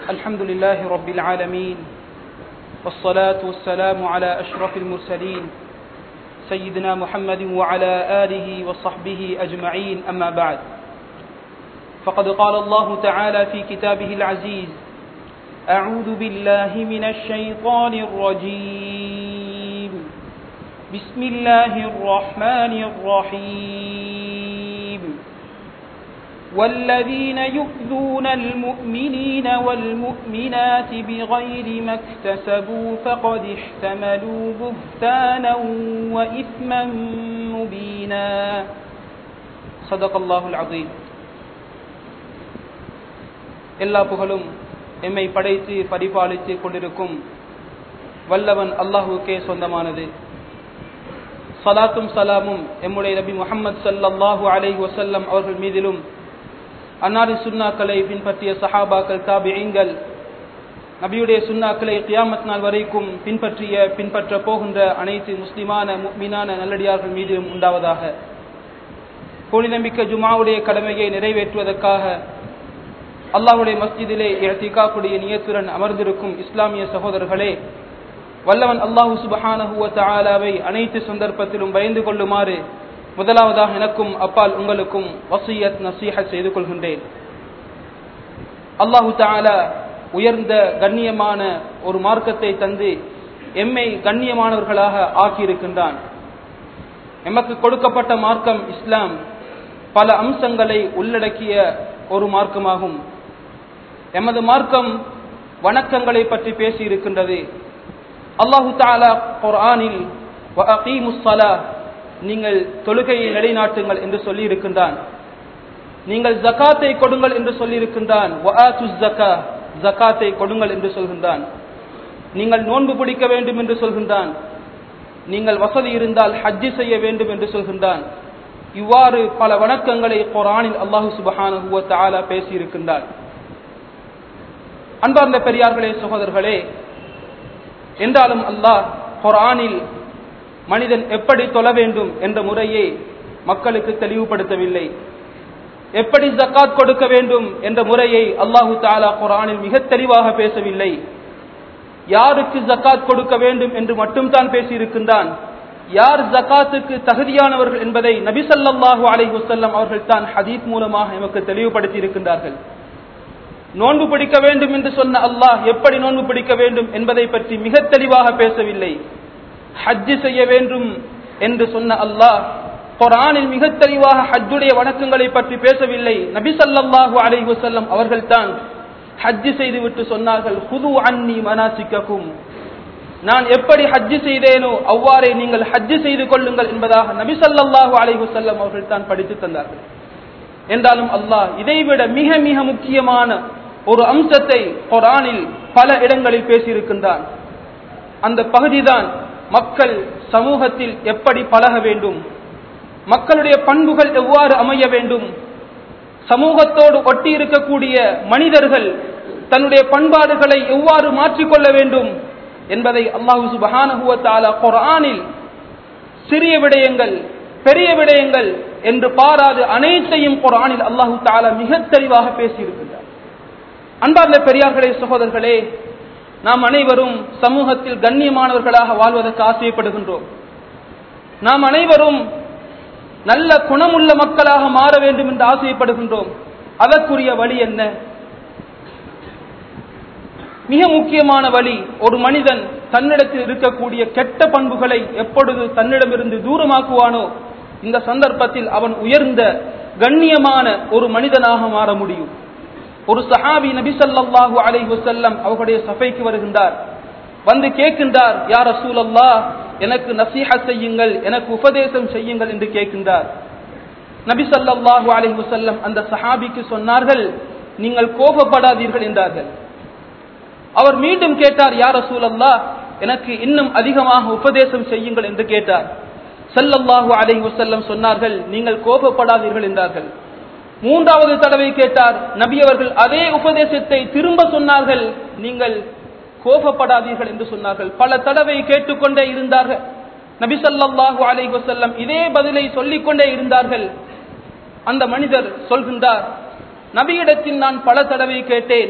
الحمد لله رب العالمين والصلاة والسلام على أشرف المرسلين سيدنا محمد وعلى آله وصحبه أجمعين أما بعد فقد قال الله تعالى في كتابه العزيز أعوذ بالله من الشيطان الرجيم بسم الله الرحمن الرحيم والذين يؤذون المؤمنين والمؤمنات بغير ما اكتسبوا فقد احتملوا بهتانا وإثما مبينا صدق الله العظيم எல்லா புகழும் எம்மை படைத்து பரிபாலித்து கொண்டிருக்கும் வல்லவன் அல்லாஹுக்கே சொந்தமானது சலாத்தும் சலாமும் எம்முடைய நபி முகமது சல்லாஹூ அலை வசல்லம் அவர்கள் மீதிலும் அன்னாரின் சுண்ணாக்களை பின்பற்றிய சஹாபாக்கள் தாபியங்கள் நபியுடைய சுண்ணாக்களை கியாமத் நாள் வரைக்கும் பின்பற்றிய பின்பற்ற போகின்ற அனைத்து முஸ்லிமான மீனான நல்லடியார்கள் மீதிலும் உண்டாவதாக புனிதமிக்க ஜுமாவுடைய கடமையை நிறைவேற்றுவதற்காக அல்லாஹுடைய மஸ்ஜிதிலே இழத்திகாக்குடைய நியத்துடன் அமர்ந்திருக்கும் இஸ்லாமிய சகோதரர்களே வல்லவன் அல்லாஹு சுபஹானஹுவ தாலாவை அனைத்து சந்தர்ப்பத்திலும் பயந்து கொள்ளுமாறு முதலாவதாக எனக்கும் அப்பால் உங்களுக்கும் வசியத் நசீஹ செய்து கொள்கின்றேன் அல்லாஹு தாலா உயர்ந்த கண்ணியமான ஒரு மார்க்கத்தை தந்து எம்மை கண்ணியமானவர்களாக ஆக்கியிருக்கின்றான் எமக்கு கொடுக்கப்பட்ட மார்க்கம் இஸ்லாம் பல அம்சங்களை உள்ளடக்கிய ஒரு மார்க்கமாகும் எமது மார்க்கம் வணக்கங்களை பற்றி பேசி இருக்கின்றது அல்லாஹு தாலா குர்ஆனில் நீங்கள் தொழுகையை நிலைநாட்டுங்கள் என்று சொல்லி இருக்கின்றான் நீங்கள் ஜக்காத்தை கொடுங்கள் என்று சொல்லி இருக்கின்றான் ஜக்காத்தை கொடுங்கள் என்று சொல்கின்றான் நீங்கள் நோன்பு பிடிக்க வேண்டும் என்று சொல்கின்றான் நீங்கள் வசதி இருந்தால் ஹஜ்ஜி செய்ய வேண்டும் என்று சொல்கின்றான் இவ்வாறு பல வணக்கங்களை குரானில் அல்லாஹு சுபஹானுவ தாலா பேசியிருக்கின்றார் அன்பார்ந்த பெரியார்களே சகோதரர்களே என்றாலும் அல்லாஹ் குரானில் மனிதன் எப்படி தொழ வேண்டும் என்ற முறையை மக்களுக்கு தெளிவுபடுத்தவில்லை எப்படி ஜக்காத் கொடுக்க வேண்டும் என்ற முறையை அல்லாஹு தாலா குரானில் மிக தெளிவாக பேசவில்லை யாருக்கு ஜக்காத் கொடுக்க வேண்டும் என்று மட்டும்தான் பேசியிருக்கின்றான் யார் ஜக்காத்துக்கு தகுதியானவர்கள் என்பதை நபிசல்லாஹூ அலை வசல்லம் அவர்கள் தான் ஹதீத் மூலமாக எமக்கு தெளிவுபடுத்தி இருக்கின்றார்கள் நோன்பு பிடிக்க வேண்டும் என்று சொன்ன அல்லாஹ் எப்படி நோன்பு பிடிக்க வேண்டும் என்பதை பற்றி மிக தெளிவாக பேசவில்லை ஹஜ்ஜு செய்ய வேண்டும் என்று சொன்ன அல்லாஹ் குரானில் மிக தெளிவாக ஹஜ்ஜுடைய வணக்கங்களை பற்றி பேசவில்லை நபி சல்லாஹூ அலை வசல்லம் அவர்கள் தான் ஹஜ்ஜு செய்துவிட்டு சொன்னார்கள் புது அன்னி மனாசிக்கும் நான் எப்படி ஹஜ்ஜு செய்தேனோ அவ்வாறே நீங்கள் ஹஜ்ஜு செய்து கொள்ளுங்கள் என்பதாக நபி சல்லாஹூ அலை வசல்லம் அவர்கள் தான் படித்து தந்தார்கள் என்றாலும் அல்லாஹ் இதைவிட மிக மிக முக்கியமான ஒரு அம்சத்தை குரானில் பல இடங்களில் பேசியிருக்கின்றான் அந்த பகுதிதான் மக்கள் சமூகத்தில் எப்படி பழக வேண்டும் மக்களுடைய பண்புகள் எவ்வாறு அமைய வேண்டும் சமூகத்தோடு ஒட்டி இருக்கக்கூடிய மனிதர்கள் தன்னுடைய பண்பாடுகளை எவ்வாறு மாற்றிக்கொள்ள வேண்டும் என்பதை அல்லாஹு சுபஹானுவத்தாலா குரானில் சிறிய விடயங்கள் பெரிய விடயங்கள் என்று பாராது அனைத்தையும் குரானில் அல்லாஹு தாலா மிக தெளிவாக பேசியிருக்கின்றார் அன்பார்ந்த பெரியார்களே சகோதரர்களே நாம் அனைவரும் சமூகத்தில் கண்ணியமானவர்களாக வாழ்வதற்கு ஆசைப்படுகின்றோம் நாம் அனைவரும் நல்ல குணமுள்ள மக்களாக மாற வேண்டும் என்று ஆசைப்படுகின்றோம் அதற்குரிய வழி என்ன மிக முக்கியமான வழி ஒரு மனிதன் தன்னிடத்தில் இருக்கக்கூடிய கெட்ட பண்புகளை எப்பொழுது தன்னிடமிருந்து தூரமாக்குவானோ இந்த சந்தர்ப்பத்தில் அவன் உயர்ந்த கண்ணியமான ஒரு மனிதனாக மாற முடியும் ஒரு சஹாபி நபிசல்லாஹு அலை வசல்லம் அவர்களுடைய சபைக்கு வருகின்றார் வந்து கேட்கின்றார் யார் ரசூல் அல்லா எனக்கு நசீஹ செய்யுங்கள் எனக்கு உபதேசம் செய்யுங்கள் என்று கேட்கின்றார் நபி சல்லாஹூ அலை வசல்லம் அந்த சஹாபிக்கு சொன்னார்கள் நீங்கள் கோபப்படாதீர்கள் என்றார்கள் அவர் மீண்டும் கேட்டார் யார் ரசூல் அல்லா எனக்கு இன்னும் அதிகமாக உபதேசம் செய்யுங்கள் என்று கேட்டார் சல்லல்லாஹு அலை வசல்லம் சொன்னார்கள் நீங்கள் கோபப்படாதீர்கள் என்றார்கள் மூன்றாவது தடவை கேட்டார் நபி அவர்கள் அதே உபதேசத்தை திரும்ப சொன்னார்கள் நீங்கள் கோபப்படாதீர்கள் என்று சொன்னார்கள் பல தடவை கேட்டுக்கொண்டே இருந்தார்கள் நபி சல்லாஹூ அலை வசல்லம் இதே பதிலை சொல்லிக்கொண்டே இருந்தார்கள் அந்த மனிதர் சொல்கின்றார் நபியிடத்தில் நான் பல தடவை கேட்டேன்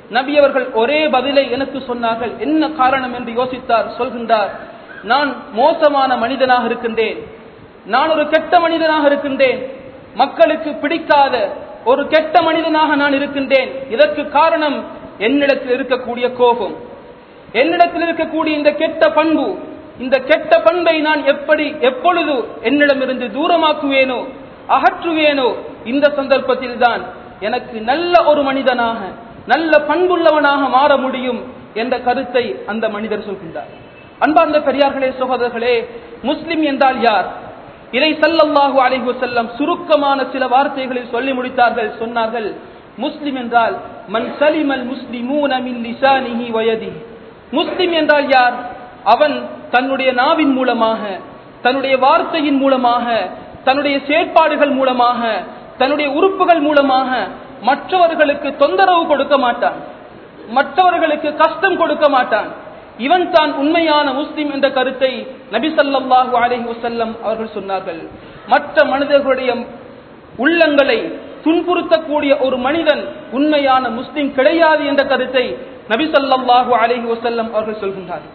நபி அவர்கள் ஒரே பதிலை எனக்கு சொன்னார்கள் என்ன காரணம் என்று யோசித்தார் சொல்கின்றார் நான் மோசமான மனிதனாக இருக்கின்றேன் நான் ஒரு கெட்ட மனிதனாக இருக்கின்றேன் மக்களுக்கு பிடிக்காத ஒரு கெட்ட மனிதனாக நான் இருக்கின்றேன் இதற்கு காரணம் என்னிடத்தில் இருக்கக்கூடிய கோபம் என்னிடத்தில் இருக்கக்கூடிய இந்த கெட்ட பண்பு இந்த கெட்ட பண்பை நான் எப்படி எப்பொழுது என்னிடமிருந்து தூரமாக்குவேனோ அகற்றுவேனோ இந்த சந்தர்ப்பத்தில் தான் எனக்கு நல்ல ஒரு மனிதனாக நல்ல பண்புள்ளவனாக மாற முடியும் என்ற கருத்தை அந்த மனிதர் சொல்கின்றார் அன்பார்ந்த பெரியார்களே சகோதரர்களே முஸ்லிம் என்றால் யார் இதை சல்லல்லாஹு அலைஹி வஸல்லம் சுருக்கமான சில வார்த்தைகளில் சொல்லி முடித்தார்கள் சொன்னார்கள் முஸ்லிம் என்றால் மன் சலிமல் முஸ்லிமூன மின் லிசானிஹி வயதிஹி முஸ்லிம் என்றால் யார் அவன் தன்னுடைய நாவின் மூலமாக தன்னுடைய வார்த்தையின் மூலமாக தன்னுடைய செயற்பாடுகள் மூலமாக தன்னுடைய உறுப்புகள் மூலமாக மற்றவர்களுக்கு தொந்தரவு கொடுக்க மாட்டான் மற்றவர்களுக்கு கஷ்டம் கொடுக்க மாட்டான் இவன் தான் உண்மையான முஸ்லிம் என்ற கருத்தை நபி ஸல்லல்லாஹு அலைஹி வஸல்லம் அவர்கள் சொன்னார்கள் மற்ற மனிதர்களுடைய உள்ளங்களை துன்புறுத்தக்கூடிய ஒரு மனிதன் உண்மையான முஸ்லிம் கிடையாது என்ற கருத்தை நபி ஸல்லல்லாஹு அலைஹி வஸல்லம் அவர்கள் சொல்கின்றார்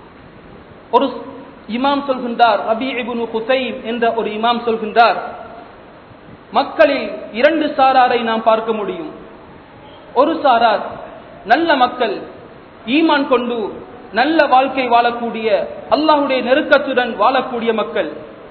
ஒரு இமாம் சொல்கின்றார் ரபி இப்னு குசைம் என்ற ஒரு இமாம் சொல்கின்றார் மக்களில் இரண்டு சாராரை நாம் பார்க்க முடியும் ஒரு சாரார் நல்ல மக்கள் ஈமான் கொண்டு நல்ல வாழ்க்கை வாழக்கூடிய அல்லாஹுடைய நெருக்கத்துடன் வாழக்கூடிய மக்கள்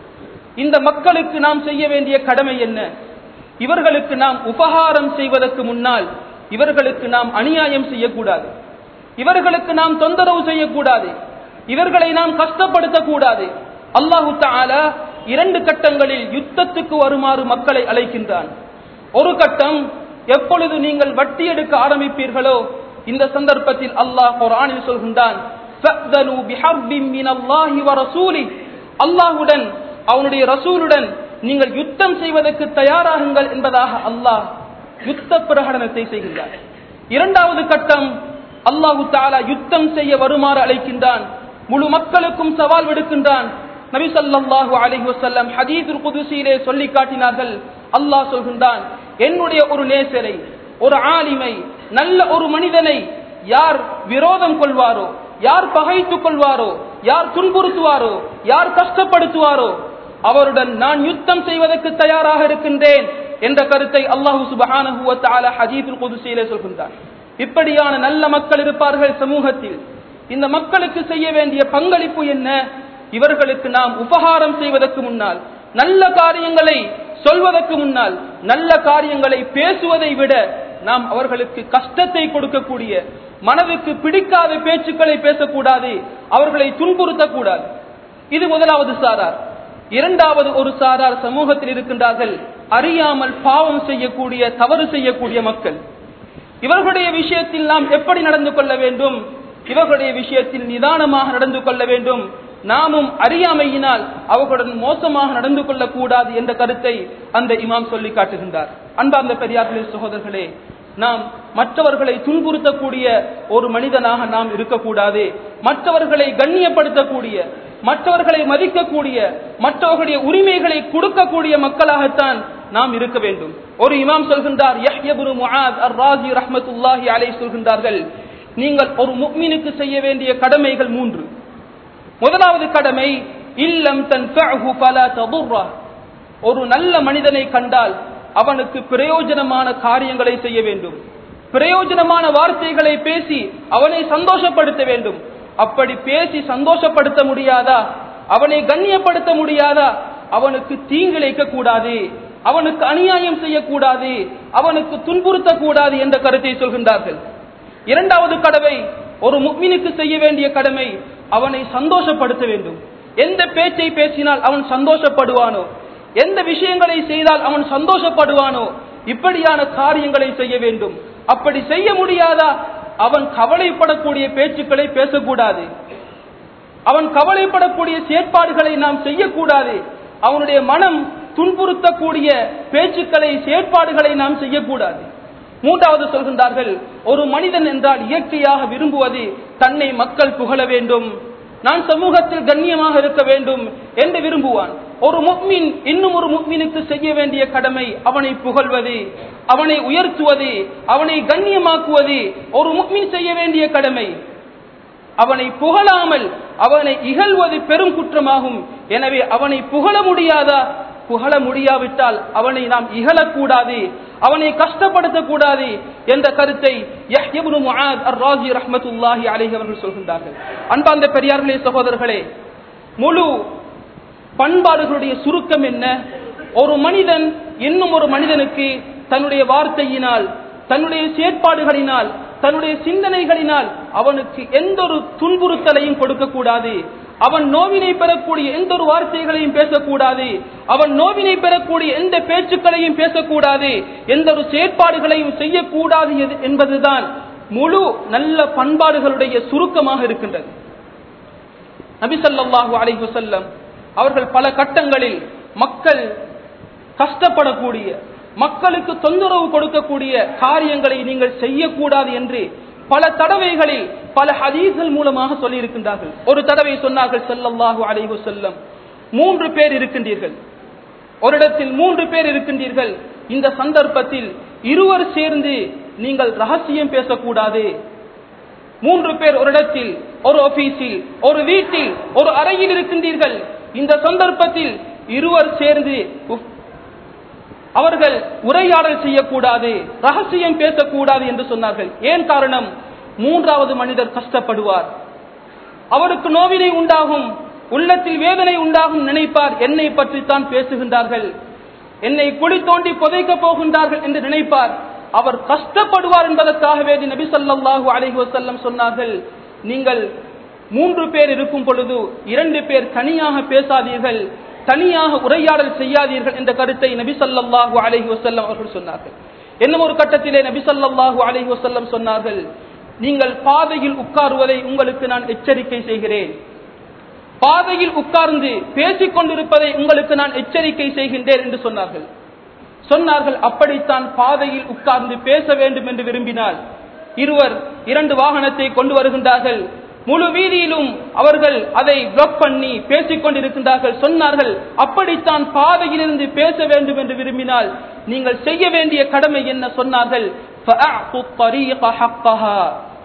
இந்த மக்களுக்கு நாம் செய்ய வேண்டிய கடமை என்ன இவர்களுக்கு நாம் உபகாரம் செய்வதற்கு முன்னால் இவர்களுக்கு நாம் அநியாயம் செய்யக்கூடாது இவர்களுக்கு நாம் தொந்தரவு செய்யக்கூடாது இவர்களை நாம் கஷ்டப்படுத்தக்கூடாது அல்லாஹு தாலா இரண்டு கட்டங்களில் யுத்தத்துக்கு வருமாறு மக்களை அழைக்கின்றான் ஒரு கட்டம் எப்பொழுது நீங்கள் வட்டி எடுக்க ஆரம்பிப்பீர்களோ இந்த சந்தர்ப்பத்தில் அல்லாஹ் குர்ஆனில் சொல்கின்றான் "ஃபஅதனு பிஹர்பின் மினல்லாஹி வ ரசூலிஹ்." அல்லாஹ்வுடன் அவனுடைய ரசூலுடன் நீங்கள் யுத்தம் செய்வதற்கு தயாராகுங்கள் என்பதாக அல்லாஹ் யுத்த பிரகடனத்தை செய்கின்றார் இரண்டாவது கட்டம் அல்லாஹு தாலா யுத்தம் செய்ய வருமாறு அழைக்கின்றான் முழு மக்களுக்கும் சவால் விடுக்கின்றான் நபி ஸல்லல்லாஹு அலைஹி வஸல்லம் ஹதீஸுல் குதுஸிலே சொல்லி காட்டினார்கள் அல்லாஹ் சொல்கின்றான் என்னுடைய ஒரு நேசரை ஒரு ஆலிமை நல்ல ஒரு மனிதனை யார் விரோதம் கொள்வாரோ யார் பகைத்துக் கொள்வாரோ யார் துன்புறுத்துவாரோ யார் கஷ்டப்படுத்துவாரோ அவருடன் நான் யுத்தம் செய்வதற்கு தயாராக இருக்கின்றேன் என்ற கருத்தை அல்லாஹு சுபஹானஹு வ தஆலா ஹதீஸுல் குதுஸிலே சொல்கின்றான் இப்படியான நல்ல மக்கள் இருப்பார்கள் சமூகத்தில் இந்த மக்களுக்கு செய்ய வேண்டிய பங்களிப்பு என்ன இவர்களுக்கு நாம் உபகாரம் செய்வதற்கு முன்னால் நல்ல காரியங்களை சொல்வதற்கு முன்னால் நல்ல காரியங்களை பேசுவதை விட நாம் அவர்களுக்கு கஷ்டத்தை கொடுக்கக்கூடிய மனதுக்கு பிடிக்காத பேச்சுக்களை பேசக்கூடாது அவர்களை துன்புறுத்தக்கூடாது இது முதலாவது சாரார் இரண்டாவது ஒரு சாரார் சமூகத்தில் இருக்கின்றார்கள் அறியாமல் பாவம் செய்யக்கூடிய தவறு செய்யக்கூடிய மக்கள் இவர்களுடைய விஷயத்தில் நாம் எப்படி நடந்து கொள்ள வேண்டும் இவர்களுடைய விஷயத்தில் நிதானமாக நடந்து கொள்ள வேண்டும் நாமும் அறியாமையினால் அவர்களுடன் மோசமாக நடந்து கொள்ளக்கூடாது என்ற கருத்தை அந்த இமாம் சொல்லி காட்டுகின்றார் அன்பார்ந்த பெரியார்களே சகோதரர்களே நாம் மற்றவர்களை துன்புறுத்தக்கூடிய ஒரு மனிதனாக நாம் இருக்கக்கூடாது மற்றவர்களை கண்ணியப்படுத்தக்கூடிய மற்றவர்களை மதிக்கக்கூடிய மற்றவர்களுடைய உரிமைகளை கொடுக்கக்கூடிய மக்களாகத்தான் நாம் இருக்க வேண்டும் ஒரு இமாம் சொல்கின்றார் யஹ்யபுரு முஆத் அர் ராஜி ரஹ்மத்துல்லாஹி அலை சொல்கின்றார்கள் நீங்கள் ஒரு முக்மினுக்கு செய்ய வேண்டிய கடமைகள் மூன்று முதலாவது கடமை இல்லம் தன் ஒரு நல்ல மனிதனை கண்டால் அவனுக்கு பிரயோஜனமான காரியங்களை செய்ய வேண்டும் பிரயோஜனமான வார்த்தைகளை பேசி அவனை சந்தோஷப்படுத்த வேண்டும் அப்படி பேசி சந்தோஷப்படுத்த முடியாதா அவனை கண்ணியப்படுத்த முடியாதா அவனுக்கு தீங்கிழைக்க கூடாது அவனுக்கு அநியாயம் செய்யக்கூடாது அவனுக்கு துன்புறுத்தக்கூடாது என்ற கருத்தை சொல்கின்றார்கள் இரண்டாவது கடமை ஒரு முக்மினுக்கு செய்ய வேண்டிய கடமை அவனை சந்தோஷப்படுத்த வேண்டும் எந்த பேச்சை பேசினால் அவன் சந்தோஷப்படுவானோ எந்த விஷயங்களை செய்தால் அவன் சந்தோஷப்படுவானோ இப்படியான காரியங்களை செய்ய வேண்டும் அப்படி செய்ய முடியாதா அவன் கவலைப்படக்கூடிய பேச்சுக்களை பேசக்கூடாது அவன் கவலைப்படக்கூடிய செயற்பாடுகளை நாம் செய்யக்கூடாது அவனுடைய மனம் துன்புறுத்தக்கூடிய பேச்சுக்களை செயற்பாடுகளை நாம் செய்யக்கூடாது மூன்றாவது சொல்கின்றார்கள் ஒரு மனிதன் என்றால் இயற்கையாக விரும்புவது தன்னை மக்கள் புகழ வேண்டும் நான் சமூகத்தில் கண்ணியமாக இருக்க வேண்டும் என்று விரும்புவான் ஒரு முக்மின் இன்னும் ஒரு முக்மினுக்கு செய்ய வேண்டிய கடமை அவனை புகழ்வது அவனை உயர்த்துவது அவனை கண்ணியமாக்குவது ஒரு முக்மின் செய்ய வேண்டிய கடமை அவனை புகழாமல் அவனை இகழ்வது பெரும் குற்றமாகும் எனவே அவனை புகழ முடியாதா புகழ முடியாவிட்டால் அவனை நாம் இகழக்கூடாது அவனை கஷ்டப்படுத்தக்கூடாது என்ற கருத்தை யஹ்யபுனு முஆத் அர்-ராஜி ரஹ்மத்துல்லாஹி அலைஹி அவர்கள் சொல்கின்றார்கள் அன்பார்ந்த பெரியார்களே சகோதரர்களே முழு பண்பாடுகளுடைய சுருக்கம் என்ன ஒரு மனிதன் இன்னும் ஒரு மனிதனுக்கு தன்னுடைய வார்த்தையினால் தன்னுடைய செயற்பாடுகளினால் தன்னுடைய சிந்தனைகளினால் அவனுக்கு எந்த ஒரு துன்புறுத்தலையும் கொடுக்கக்கூடாது அவன் நோவினை பெறக்கூடிய எந்த ஒரு வார்த்தைகளையும் பேசக்கூடாது அவன் நோவினை பெறக்கூடிய எந்த பேச்சுக்களையும் பேசக்கூடாது எந்த ஒரு செயற்பாடுகளையும் செய்யக்கூடாது எது- என்பதுதான் முழு நல்ல பண்பாடுகளுடைய சுருக்கமாக இருக்கின்றது நபி ஸல்லல்லாஹு அலைஹி வஸல்லம் அவர்கள் பல கட்டங்களில் மக்கள் கஷ்டப்படக்கூடிய மக்களுக்கு தொந்தரவு கொடுக்கக்கூடிய காரியங்களை நீங்கள் செய்யக்கூடாது என்று பல தடவைகளில் பல ஹதீஸ்கள் மூலமாக சொல்லி இருக்கின்றார்கள் ஒரு தடவை சொன்னார்கள் ஸல்லல்லாஹு அலைஹி வஸல்லம் மூன்று பேர் இருக்கின்றீர்கள் ஒரு இடத்தில் மூன்று பேர் இருக்கின்றீர்கள் இந்த சந்தர்ப்பத்தில் இருவர் சேர்ந்து நீங்கள் ரகசியம் பேசக்கூடாது மூன்று பேர் ஒரு இடத்தில் ஒரு ஆபீஸில் ஒரு வீட்டில் ஒரு அறையில் இருக்கின்றீர்கள் இந்த சந்தர்ப்பத்தில் இருவர் சேர்ந்து உஃப், அவர்கள் உரையாடல் செய்யக்கூடாது ரகசியம் பேசக்கூடாது என்று சொன்னார்கள் ஏன் காரணம் மூன்றாவது மனிதர் கஷ்டப்படுவார் அவருக்கு நோவினை உண்டாகும் உள்ளத்தில் வேதனை உண்டாகும் நினைப்பார் என்னை பற்றி தான் பேசுகின்றார்கள் என்னை குழி தோண்டி புதைக்க போகின்றார்கள் என்று நினைப்பார் அவர் கஷ்டப்படுவார் என்பதற்காக வேண்டி நபி ஸல்லல்லாஹு அலைஹி வஸல்லம் சொன்னார்கள் நீங்கள் மூன்று பேர் இருக்கும் பொழுது இரண்டு பேர் தனியாக பேசாதீர்கள் தனியாக உரையாடல் செய்யாதீர்கள் என்ற கருத்தை நபி ஸல்லல்லாஹு அலைஹி வஸல்லம் அவர்கள் சொன்னார்கள் இன்னும் ஒரு கட்டத்திலே நபி ஸல்லல்லாஹு அலைஹி வஸல்லம் சொன்னார்கள் நீங்கள் பாதையில் உட்காருவதை உங்களுக்கு நான் எச்சரிக்கை செய்கிறேன் பாதையில் உட்கார்ந்து பேசிக் கொண்டிருப்பதை உங்களுக்கு நான் எச்சரிக்கை செய்கின்றேன் என்று சொன்னார்கள் சொன்னார்கள் அப்படித்தான் பாதையில் உட்கார்ந்து பேச வேண்டும் என்று விரும்பினால் இருவர் இரண்டு வாகனத்தை கொண்டு வருகின்றார்கள் முழு வீதியிலும் அவர்கள் அதை பிளாக் பண்ணி பேசிக் கொண்டிருக்கின்றார்கள் சொன்னார்கள் அப்படித்தான் பாதையிலிருந்து பேச வேண்டும் என்று விரும்பினால் நீங்கள் செய்ய வேண்டிய கடமை என்ன சொன்னார்கள் فَأَعْطُوا الطَّرِيقَ حَقَّهَا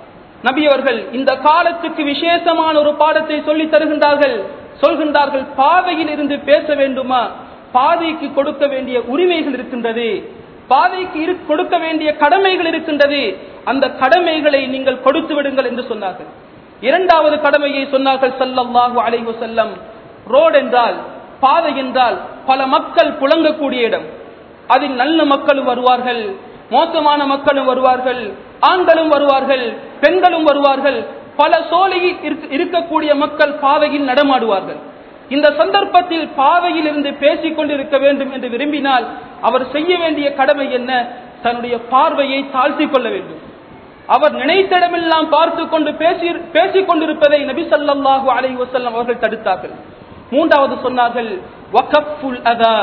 நபி அவர்கள் இந்த காலத்துக்கு விசேஷமான ஒரு பாடத்தை சொல்லி தருகின்றார்கள் சொல்கின்றார்கள் பாதையில் இருந்து பேச வேண்டுமா பாதைக்கு கொடுக்க வேண்டிய உரிமைகள் இருக்கின்றது பாதைக்கு இரு- கொடுக்க வேண்டிய கடமைகள் இருக்கின்றது அந்த கடமைகளை நீங்கள் கொடுத்து விடுங்கள் என்று சொன்னார்கள் இரண்டாவது கடமையை சொன்னார்கள் ஸல்லல்லாஹு அலைஹி வஸல்லம் ரோட் என்றால் பாதை என்றால் பல மக்கள் புழங்கக்கூடிய இடம் அதில் நல்ல மக்களும் வருவார்கள் மோசமான மக்களும் வருவார்கள் ஆண்களும் வருவார்கள் பெண்களும் வருவார்கள் பல சோலையில் இருக்க- இருக்கக்கூடிய மக்கள் பாதையில் நடமாடுவார்கள் இந்த சந்தர்ப்பத்தில் பாதையில் இருந்து பேசிக் கொண்டிருக்க வேண்டும் என்று விரும்பினால் அவர் செய்ய வேண்டிய கடமை என்ன தன்னுடைய பார்வையை தாழ்த்திக் கொள்ள வேண்டும் அவர் நினைத்த இடமெல்லாம் பார்த்து கொண்டு பேசி பேசிக் கொண்டிருப்பதை நபி ஸல்லல்லாஹு அலைஹி வஸல்லம் அவர்கள் தடுத்தார்கள் மூன்றாவது சொன்னார்கள் வகஃபுல் அதா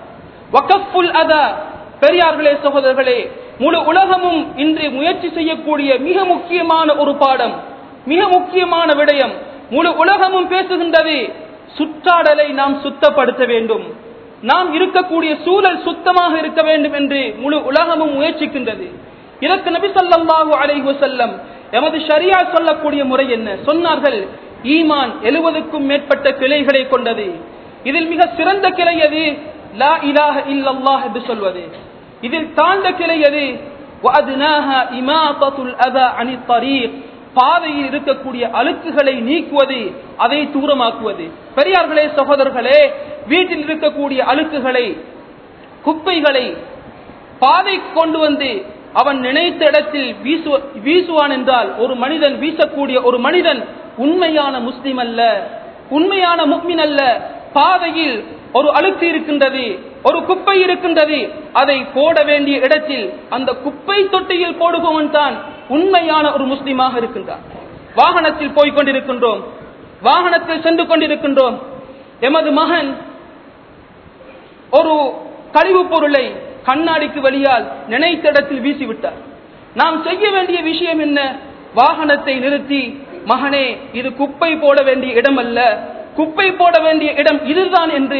வகஃபுல் அதா பெரியார்களே சகோதரர்களே முழு உலகமும் இன்று முயற்சி செய்யக்கூடிய மிக முக்கியமான ஒரு பாடம் மிக முக்கியமான விடயம் முழு உலகமும் பேசுகின்றது சுற்றாடலை நாம் சுத்தப்படுத்த வேண்டும் நாம் இருக்கக்கூடிய சூழல் சுத்தமாக இருக்க வேண்டும் என்று முழு உலகமும் முயற்சிக்கின்றது இதற்கு நபி ஸல்லல்லாஹு அலைஹி வஸல்லம் எமது ஷரியா சொல்லக்கூடிய முறை என்ன சொன்னார்கள் ஈமான் எழுவதுக்கும் மேற்பட்ட கிளைகளை கொண்டது இதில் மிக சிறந்த கிளை எது லா இலாஹ இல்லல்லாஹ் என்று சொல்வது இதில் தாழ்ந்த கிளை எது وَأَدْنَاهَا إِمَاطَةُ الْأَذَى عَنِ الطَّرِيقِ பாதையில் இருக்கக்கூடிய அழுக்குகளை நீக்குவது அதை தூரமாக்குவது பெரியார்களே சகோதரர்களே வீட்டில் இருக்கக்கூடிய அழுக்குகளை குப்பைகளை பாதை கொண்டு வந்து அவன் நினைத்த இடத்தில் வீசு வீசுவான் என்றால் ஒரு மனிதன் வீசக்கூடிய ஒரு மனிதன் உண்மையான முஸ்லிம் அல்ல உண்மையான முக்மின் அல்ல பாதையில் ஒரு அழுக்கு இருக்கின்றது ஒரு குப்பை இருக்கின்றது அதை போட வேண்டிய இடத்தில் அந்த குப்பை தொட்டியில் போடுபவன் தான் உண்மையான ஒரு முஸ்லிமாக இருக்கின்றான் வாகனத்தில் போய்க் கொண்டிருக்கின்றோம் வாகனத்தில் சென்று கொண்டிருக்கின்றோம் எமது மகன் ஒரு கழிவுப் பொருளை கண்ணாடிக்கு வழியால் நினைத்த இடத்தில் வீசிவிட்டார் நாம் செய்ய வேண்டிய விஷயம் என்ன வாகனத்தை நிறுத்தி மகனே இது குப்பை போட வேண்டிய இடம் அல்ல குப்பை போட வேண்டிய இடம் இதுதான் என்று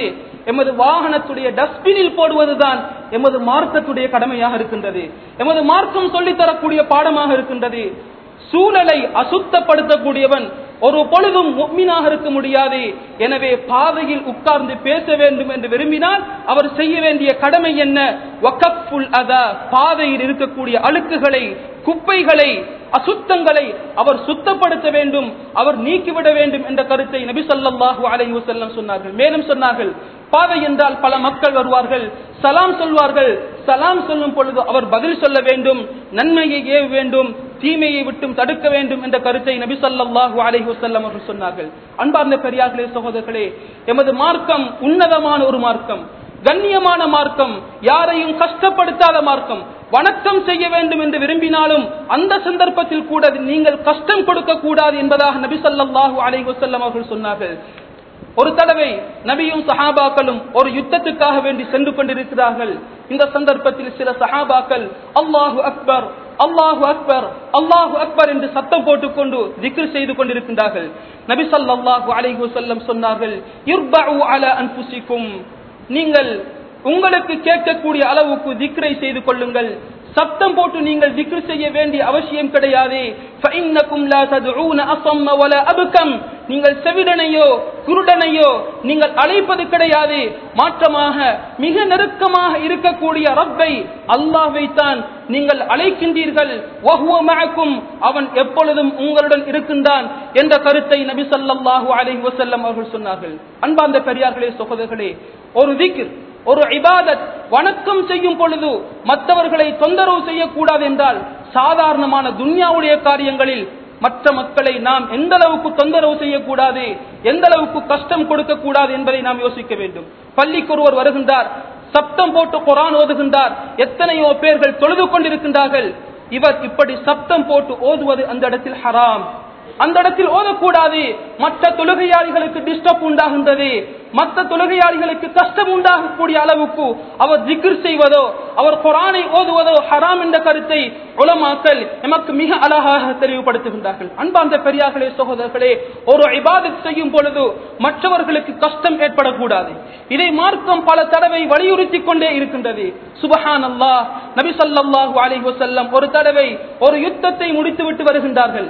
எமது வாகனத்துடைய டஸ்ட்பினில் போடுவதுதான் எமது மார்க்கத்துடைய கடமையாக இருக்கின்றது எமது மார்க்கம் சொல்லித் தரக்கூடிய பாடமாக இருக்கின்றது சூழலை அசுத்தப்படுத்தக்கூடியவன் ஒரு பொழுதும் முக்மீனாக இருக்க முடியாது எனவே பாதையில் உட்கார்ந்து பேச வேண்டும் என்று விரும்பினால் அவர் செய்ய வேண்டிய கடமை என்ன வக்கஃபுல் அதா பாதையில் இருக்கக்கூடிய அழுக்குகளை குப்பைகளை அசுத்தங்களை அவர் சுத்தப்படுத்த வேண்டும் அவர் நீக்கிவிட வேண்டும் என்ற கருத்தை நபி ஸல்லல்லாஹு அலைஹி வஸல்லம் சொன்னார்கள் மேலும் சொன்னார்கள் பாதை என்றால் பல மக்கள் வருவார்கள் சலாம் சொல்வார்கள் சலாம் சொல்லும் பொழுது அவர் பதில் சொல்ல வேண்டும் நன்மையை ஏவ வேண்டும் தீமையை விட்டும் தடுக்க வேண்டும் என்ற கருத்தை நபி ஸல்லல்லாஹு அலைஹி வஸல்லம் அவர்கள் சொன்னார்கள் அன்பார்ந்த பெரியார்களே சகோதரர்களே எமது மார்க்கம் உன்னதமான ஒரு மார்க்கம் கண்ணியமான மார்க்கம் யாரையும் கஷ்டப்படுத்தாத மார்க்கம் வணக்கம் செய்ய வேண்டும் என்று விரும்பினாலும் அந்த சந்தர்ப்பத்தில் கூட நீங்கள் கஷ்டம் கொடுக்க கூடாது என்பதாக நபி ஸல்லல்லாஹு அலைஹி வஸல்லம் அவர்கள் சொன்னார்கள் ஒரு தடவை நபியும் சஹாபாக்களும் ஒரு யுத்தத்துக்காக வேண்டி சென்று கொண்டிருக்கிறார்கள் இந்த சந்தர்ப்பத்தில் சில சஹாபாக்கள் அல்லாஹு அக்பர் அல்லாஹு அக்பர் அல்லாஹு அக்பர் என்று சத்தம் போட்டுக்கொண்டு திக்ர் செய்து கொண்டிருக்கின்றார்கள் நபி ஸல்லல்லாஹு அலைஹி வஸல்லம் சொன்னார்கள் இர்பஉ அலா அன்ஃபுசிக்கும் நீங்கள் உங்களுக்கு கேட்கக்கூடிய அளவுக்கு திக்ரை செய்து கொள்ளுங்கள் சப்தம் போட்டு நீங்கள் திக்ர் செய்ய வேண்டிய அவசியம் கிடையாது فإنكم لا تدعون أصم ولا أبكم நீங்கள் செவிடனையோ குருடனையோ நீங்கள் அழைப்பது கிடையாது மாற்றமாக மிக நெருக்கமாக இருக்கக்கூடிய ரப்பை அல்லாஹ்வை தான் நீங்கள் அழைக்கின்றீர்கள் வஹுவ மஅக்கும் அவன் எப்பொழுதும் உங்களுடன் இருக்கின்றான் என்ற கருத்தை நபி ஸல்லல்லாஹு அலைஹி வஸல்லம் அவர்கள் சொன்னார்கள் அன்பார்ந்த பெரியார்களே சகோதரர்களே ஒரு திக்ர் ஒரு இபாதத் வணக்கம் செய்யும் பொழுது மற்றவர்களை தொந்தரவு செய்யக்கூடாது என்றால் சாதாரணமான துன்யாவுடைய காரியங்களில் மற்ற மக்களை நாம் எந்த அளவுக்கு தொந்தரவு செய்யக்கூடாது எந்த அளவுக்கு கஷ்டம் கொடுக்க கூடாது என்பதை நாம் யோசிக்க வேண்டும் பள்ளிக்கு ஒருவர் வருகின்றார் சப்தம் போட்டு குரான் ஓதுகின்றார் எத்தனையோ பேர்கள் தொழுது கொண்டிருக்கின்றார்கள் இவர் இப்படி சப்தம் போட்டு ஓதுவது அந்த இடத்தில் ஹராம் அந்த இடத்தில் ஓதக்கூடாது மற்ற தொழுகையாளிகளுக்கு டிஸ்டர்ப் உண்டாகின்றது மற்ற தொழுகையாளிகளுக்கு கஷ்டம் உண்டாகக்கூடிய அளவுக்கு அவர் ஜிக்ர் செய்வதோ அவர் குரானை ஓதுவதோ ஹராம் என்ற கருத்தை உலமாக்கல் எமக்கு மிக அழகாக தெளிவுபடுத்துகின்றார்கள் அன்பார்ந்த பெரியார்களே சகோதரர்களே ஒரு இபாதத் செய்யும் பொழுது மற்றவர்களுக்கு கஷ்டம் ஏற்படக்கூடாது இதை மார்க்கம் பல தடவை வலியுறுத்தி கொண்டே இருக்கின்றது சுபஹான் அல்லாஹ் நபி ஸல்லல்லாஹு அலைஹி வஸல்லம் ஒரு தடவை ஒரு யுத்தத்தை முடித்துவிட்டு வருகின்றார்கள்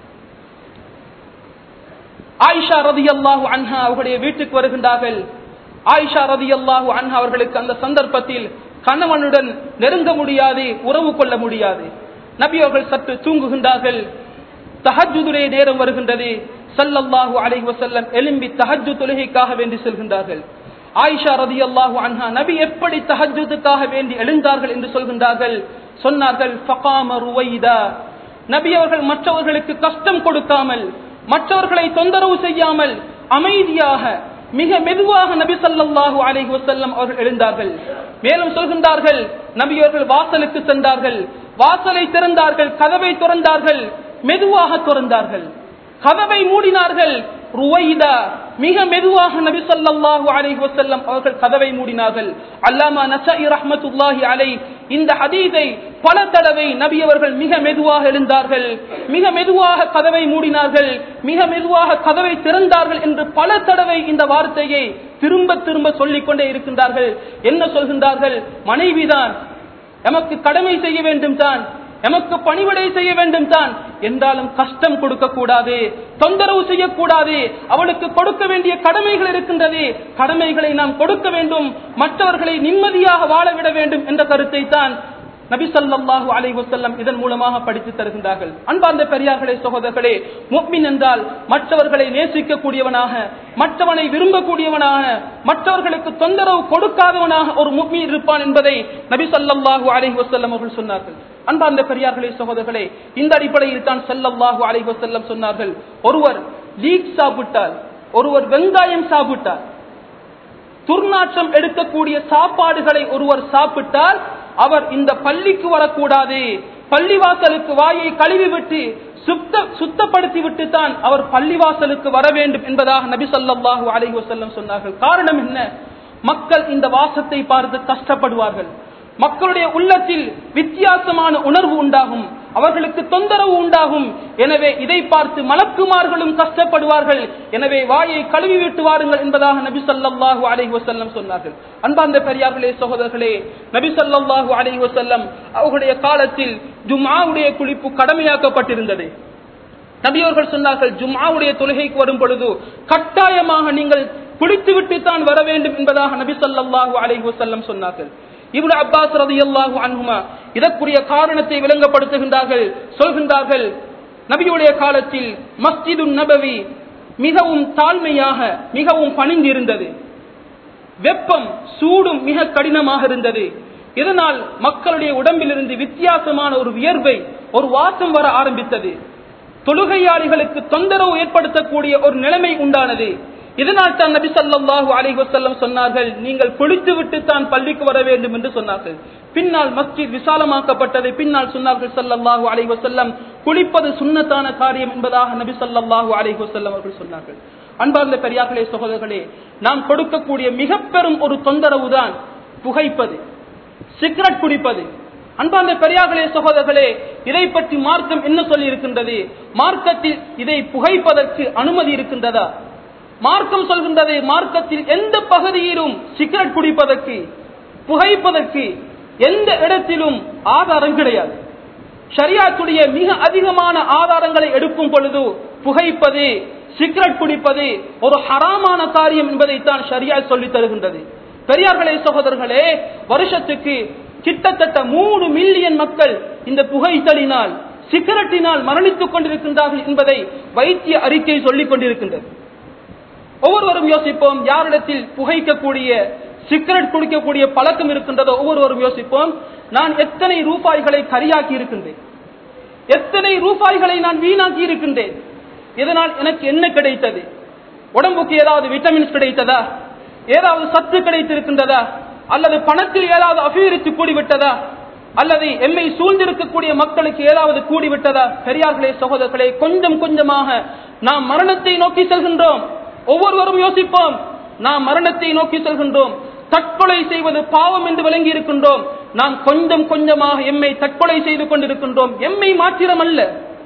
ஆயிஷா ரதி அல்லாஹு அன்ஹா அவர்களுடைய வீட்டுக்கு வருகின்றார்கள் ஆயிஷா ரதி அல்லாஹு அன்ஹா அவர்களுக்கு அந்த சந்தர்ப்பத்தில் கணவனுடன் நெருங்க முடியாது உறவு கொள்ள முடியாது நபி அவர்கள் சற்று தூங்குகின்றார்கள் தஹஜுதுடைய நேரம் வருகின்றது சல்லல்லாஹு அலைஹி வஸல்லம் எலும்பி தஹஜ்ஜு தொழுகைக்காக வேண்டி செல்கின்றார்கள் ஆயிஷா ரதி அல்லாஹு அன்ஹா நபி எப்படி தஹஜுதுக்காக வேண்டி எழுந்தார்கள் என்று சொல்கின்றார்கள் சொன்னார்கள் ஃபகாம ருவைதா நபி அவர்கள் மற்றவர்களுக்கு கஷ்டம் கொடுக்காமல் மற்றவர்களை தொந்தரவு செய்யாமல் அமைதியாக மிக மெதுவாக நபி ஸல்லல்லாஹு அலைஹி வஸல்லம் அவர்கள் எழுந்தார்கள் மேலும் சொல்கின்றார்கள் நபி அவர்கள் வாசலுக்கு சென்றார்கள் வாசலை திறந்தார்கள் கதவை திறந்தார்கள் மெதுவாக திறந்தார்கள் கதவை மூடினார்கள் ருவைதா மிக மெதுவாக நபி ஸல்லல்லாஹு அலைஹி வஸல்லம் அவர்கள் கதவை மூடினார்கள் அல்லாமா நஸாஇ ரஹ்மத்துல்லாஹி அலைஹி இந்த ஹதீஸை பல தடவை நபி அவர்கள் மிக மெதுவாக எழுந்தார்கள் மிக மெதுவாக கதவை மூடினார்கள் மிக மெதுவாக கதவை திறந்தார்கள் என்று பல தடவை இந்த வார்த்தையை திரும்ப திரும்ப சொல்லிக் கொண்டே இருக்கின்றார்கள் என்ன சொல்கின்றார்கள் மனைவிதான் எமக்கு கடமை செய்ய வேண்டும் தான் எமக்கு பணிவிடை செய்ய வேண்டும் தான் என்றாலும் கஷ்டம் கொடுக்க கூடாது தொந்தரவு செய்யக்கூடாது அவளுக்கு கொடுக்க வேண்டிய கடமைகள் இருக்கின்றது கடமைகளை நாம் கொடுக்க வேண்டும் மற்றவர்களை நிம்மதியாக வாழ விட வேண்டும் என்ற கருத்தை தான் நபி ஸல்லல்லாஹு அலைஹி வஸல்லம் இதன் மூலமாக படித்து தருகின்றார்கள் அன்பார்ந்த பெரியார்களே சகோதரர்களே முஃமின் என்றால் மற்றவர்களை நேசிக்கக்கூடியவனாக மற்றவனை விரும்பக்கூடியவனாக மற்றவர்களுக்கு தொந்தரவு கொடுக்காதவனாக ஒரு முஃமின் இருப்பான் என்பதை நபி ஸல்லல்லாஹு அலைஹி வஸல்லம் அவர்கள் சொன்னார்கள் அன்பார்ந்த பெரியார்களே சகோதரர்களே இந்த அடிப்படையில் தான் ஸல்லல்லாஹு அலைஹி வஸல்லம் சொன்னார்கள் ஒருவர் லீக் சாப்பிட்டால் ஒருவர் வெங்காயம் சாப்பிட்டால் துர்நாற்றம் எடுக்கக்கூடிய சாப்பாடுகளை ஒருவர் சாப்பிட்டால் அவர் இந்த பள்ளிக்கு வரக்கூடாது பள்ளிவாசலுக்கு வாயை கழுவி விட்டு சுத்த சுத்தப்படுத்தி விட்டு தான் அவர் பள்ளிவாசலுக்கு வர வேண்டும் என்பதாக நபி ஸல்லல்லாஹு அலைஹி வஸல்லம் சொன்னார்கள் காரணம் என்ன மக்கள் இந்த வாசத்தை பார்த்து கஷ்டப்படுவார்கள் மக்களுடைய உள்ளத்தில் வித்தியாசமான உணர்வு உண்டாகும் அவர்களுக்கு தொந்தரவு உண்டாகும் எனவே இதை பார்த்து மலக்குமார்களும் கஷ்டப்படுவார்கள் எனவே வாயை கழுவி விட்டு வாருங்கள் என்பதாக நபி ஸல்லல்லாஹு அலைஹி வஸல்லம் சொன்னார்கள் அன்பார்ந்த பெரியார்களே சகோதரர்களே நபி ஸல்லல்லாஹு அலைஹி வஸல்லம் அவர்களுடைய காலத்தில் ஜும்ஆவுடைய குளிப்பு கடமையாக்கப்பட்டிருந்தது நபியவர்கள் சொன்னார்கள் ஜும்ஆவுடைய தொழுகைக்கு வரும் பொழுது கட்டாயமாக நீங்கள் குளித்துவிட்டு தான் வர வேண்டும் என்பதாக நபி ஸல்லல்லாஹு அலைஹி வஸல்லம் சொன்னார்கள் இப்னு அப்பாஸ் ரலியல்லாஹு அன்ஹுமா இதற்குரிய காரணத்தை விளங்கப்படுத்துகின்றார்கள் சொல்கின்றார்கள் நபியுடைய காலத்தில் மஸ்ஜிது நபவி மிகவும் தாழ்மையாக மிகவும் பணிந்திருந்தது வெப்பம் சூடும் மிக கடினமாக இருந்தது இதனால் மக்களுடைய உடம்பிலிருந்து வித்தியாசமான ஒரு வியர்வை ஒரு வாசம் வர ஆரம்பித்தது தொழுகையாளிகளுக்கு தொந்தரவு ஏற்படுத்தக்கூடிய ஒரு நிலைமை உண்டானது இதனால் தான் நபி ஸல்லல்லாஹு அலைஹி வஸல்லம் சொன்னார்கள் நீங்கள் குளித்து விட்டு தான் பள்ளிக்கு வர வேண்டும் என்று சொன்னார்கள் பின்னால் மஸ்ஜித் விசாலமாக்கப்பட்டது பின்னால் சொன்னார்கள் ஸல்லல்லாஹு அலைஹி வஸல்லம் குளிப்பது சுன்னத்தான காரியம் என்பதாக நபி ஸல்லல்லாஹு அலைஹி வஸல்லம் அவர்கள் சொன்னார்கள் அன்பார்ந்த பெரியார்களே சகோதரர்களே நாம் கொடுக்கக்கூடிய மிக பெரும் ஒரு தொந்தரவு தான் புகைப்பது சிகரெட் குடிப்பது அன்பார்ந்த பெரியார்களே சகோதரர்களே இதை பற்றி மார்க்கம் என்ன சொல்லி இருக்கின்றது மார்க்கத்தில் இதை புகைப்பதற்கு அனுமதி இருக்கின்றதா மார்க்கம் சொல்கின்றது மார்க்கத்தில் எந்த பகுதியிலும் சிகரெட் குடிப்பதற்கு புகைப்பதற்கு எந்த இடத்திலும் ஆதாரம் கிடையாது ஷரியாத்துடைய மிக அதிகமான ஆதாரங்களை எடுக்கும் பொழுது புகைப்பது சிகரெட் குடிப்பது ஒரு ஹராமான காரியம் என்பதைத்தான் ஷரியா சொல்லி தருகின்றது பெரியார்களே சகோதரர்களே வருஷத்துக்கு கிட்டத்தட்ட மூணு மில்லியன் மக்கள் இந்த புகைத்தலினால் சிகரெட்டினால் மரணித்துக் கொண்டிருக்கின்றார்கள் என்பதை வைத்திய அறிக்கை சொல்லிக் கொண்டிருக்கின்றது ஒவ்வொருவரும் யோசிப்போம் யாரிடத்தில் புகைக்கக்கூடிய சிகரெட் குடிக்கக்கூடிய பழக்கம் இருக்கின்றதோ ஒவ்வொருவரும் யோசிப்போம் நான் எத்தனை ரூபாய்களை கரியாக்கி இருக்கின்றேன் எத்தனை ரூபாய்களை நான் வீணாக்கி இருக்கின்றேன் இதனால் எனக்கு என்ன கிடைத்தது உடம்புக்கு ஏதாவது விட்டமின்ஸ் கிடைத்ததா ஏதாவது சத்து கிடைத்திருக்கின்றதா அல்லது பணத்தில் ஏதாவது அபிவிருத்தி கூடிவிட்டதா அல்லது எம்மை சூழ்ந்திருக்கக்கூடிய மக்களுக்கு ஏதாவது கூடிவிட்டதா பெரியார்களே சகோதரர்களே கொஞ்சம் கொஞ்சமாக நாம் மரணத்தை நோக்கி செல்கின்றோம் ஒவ்வொருவரும் யோசிப்போம் நாம் மரணத்தை நோக்கி செல்கின்றோம் தற்கொலை செய்வது பாவம் என்று விளங்கி இருக்கின்றோம் நாம் கொஞ்சம் கொஞ்சமாக எம்மை தற்கொலை செய்து கொண்டிருக்கின்றோம் எம்மை மாத்திரம் அல்ல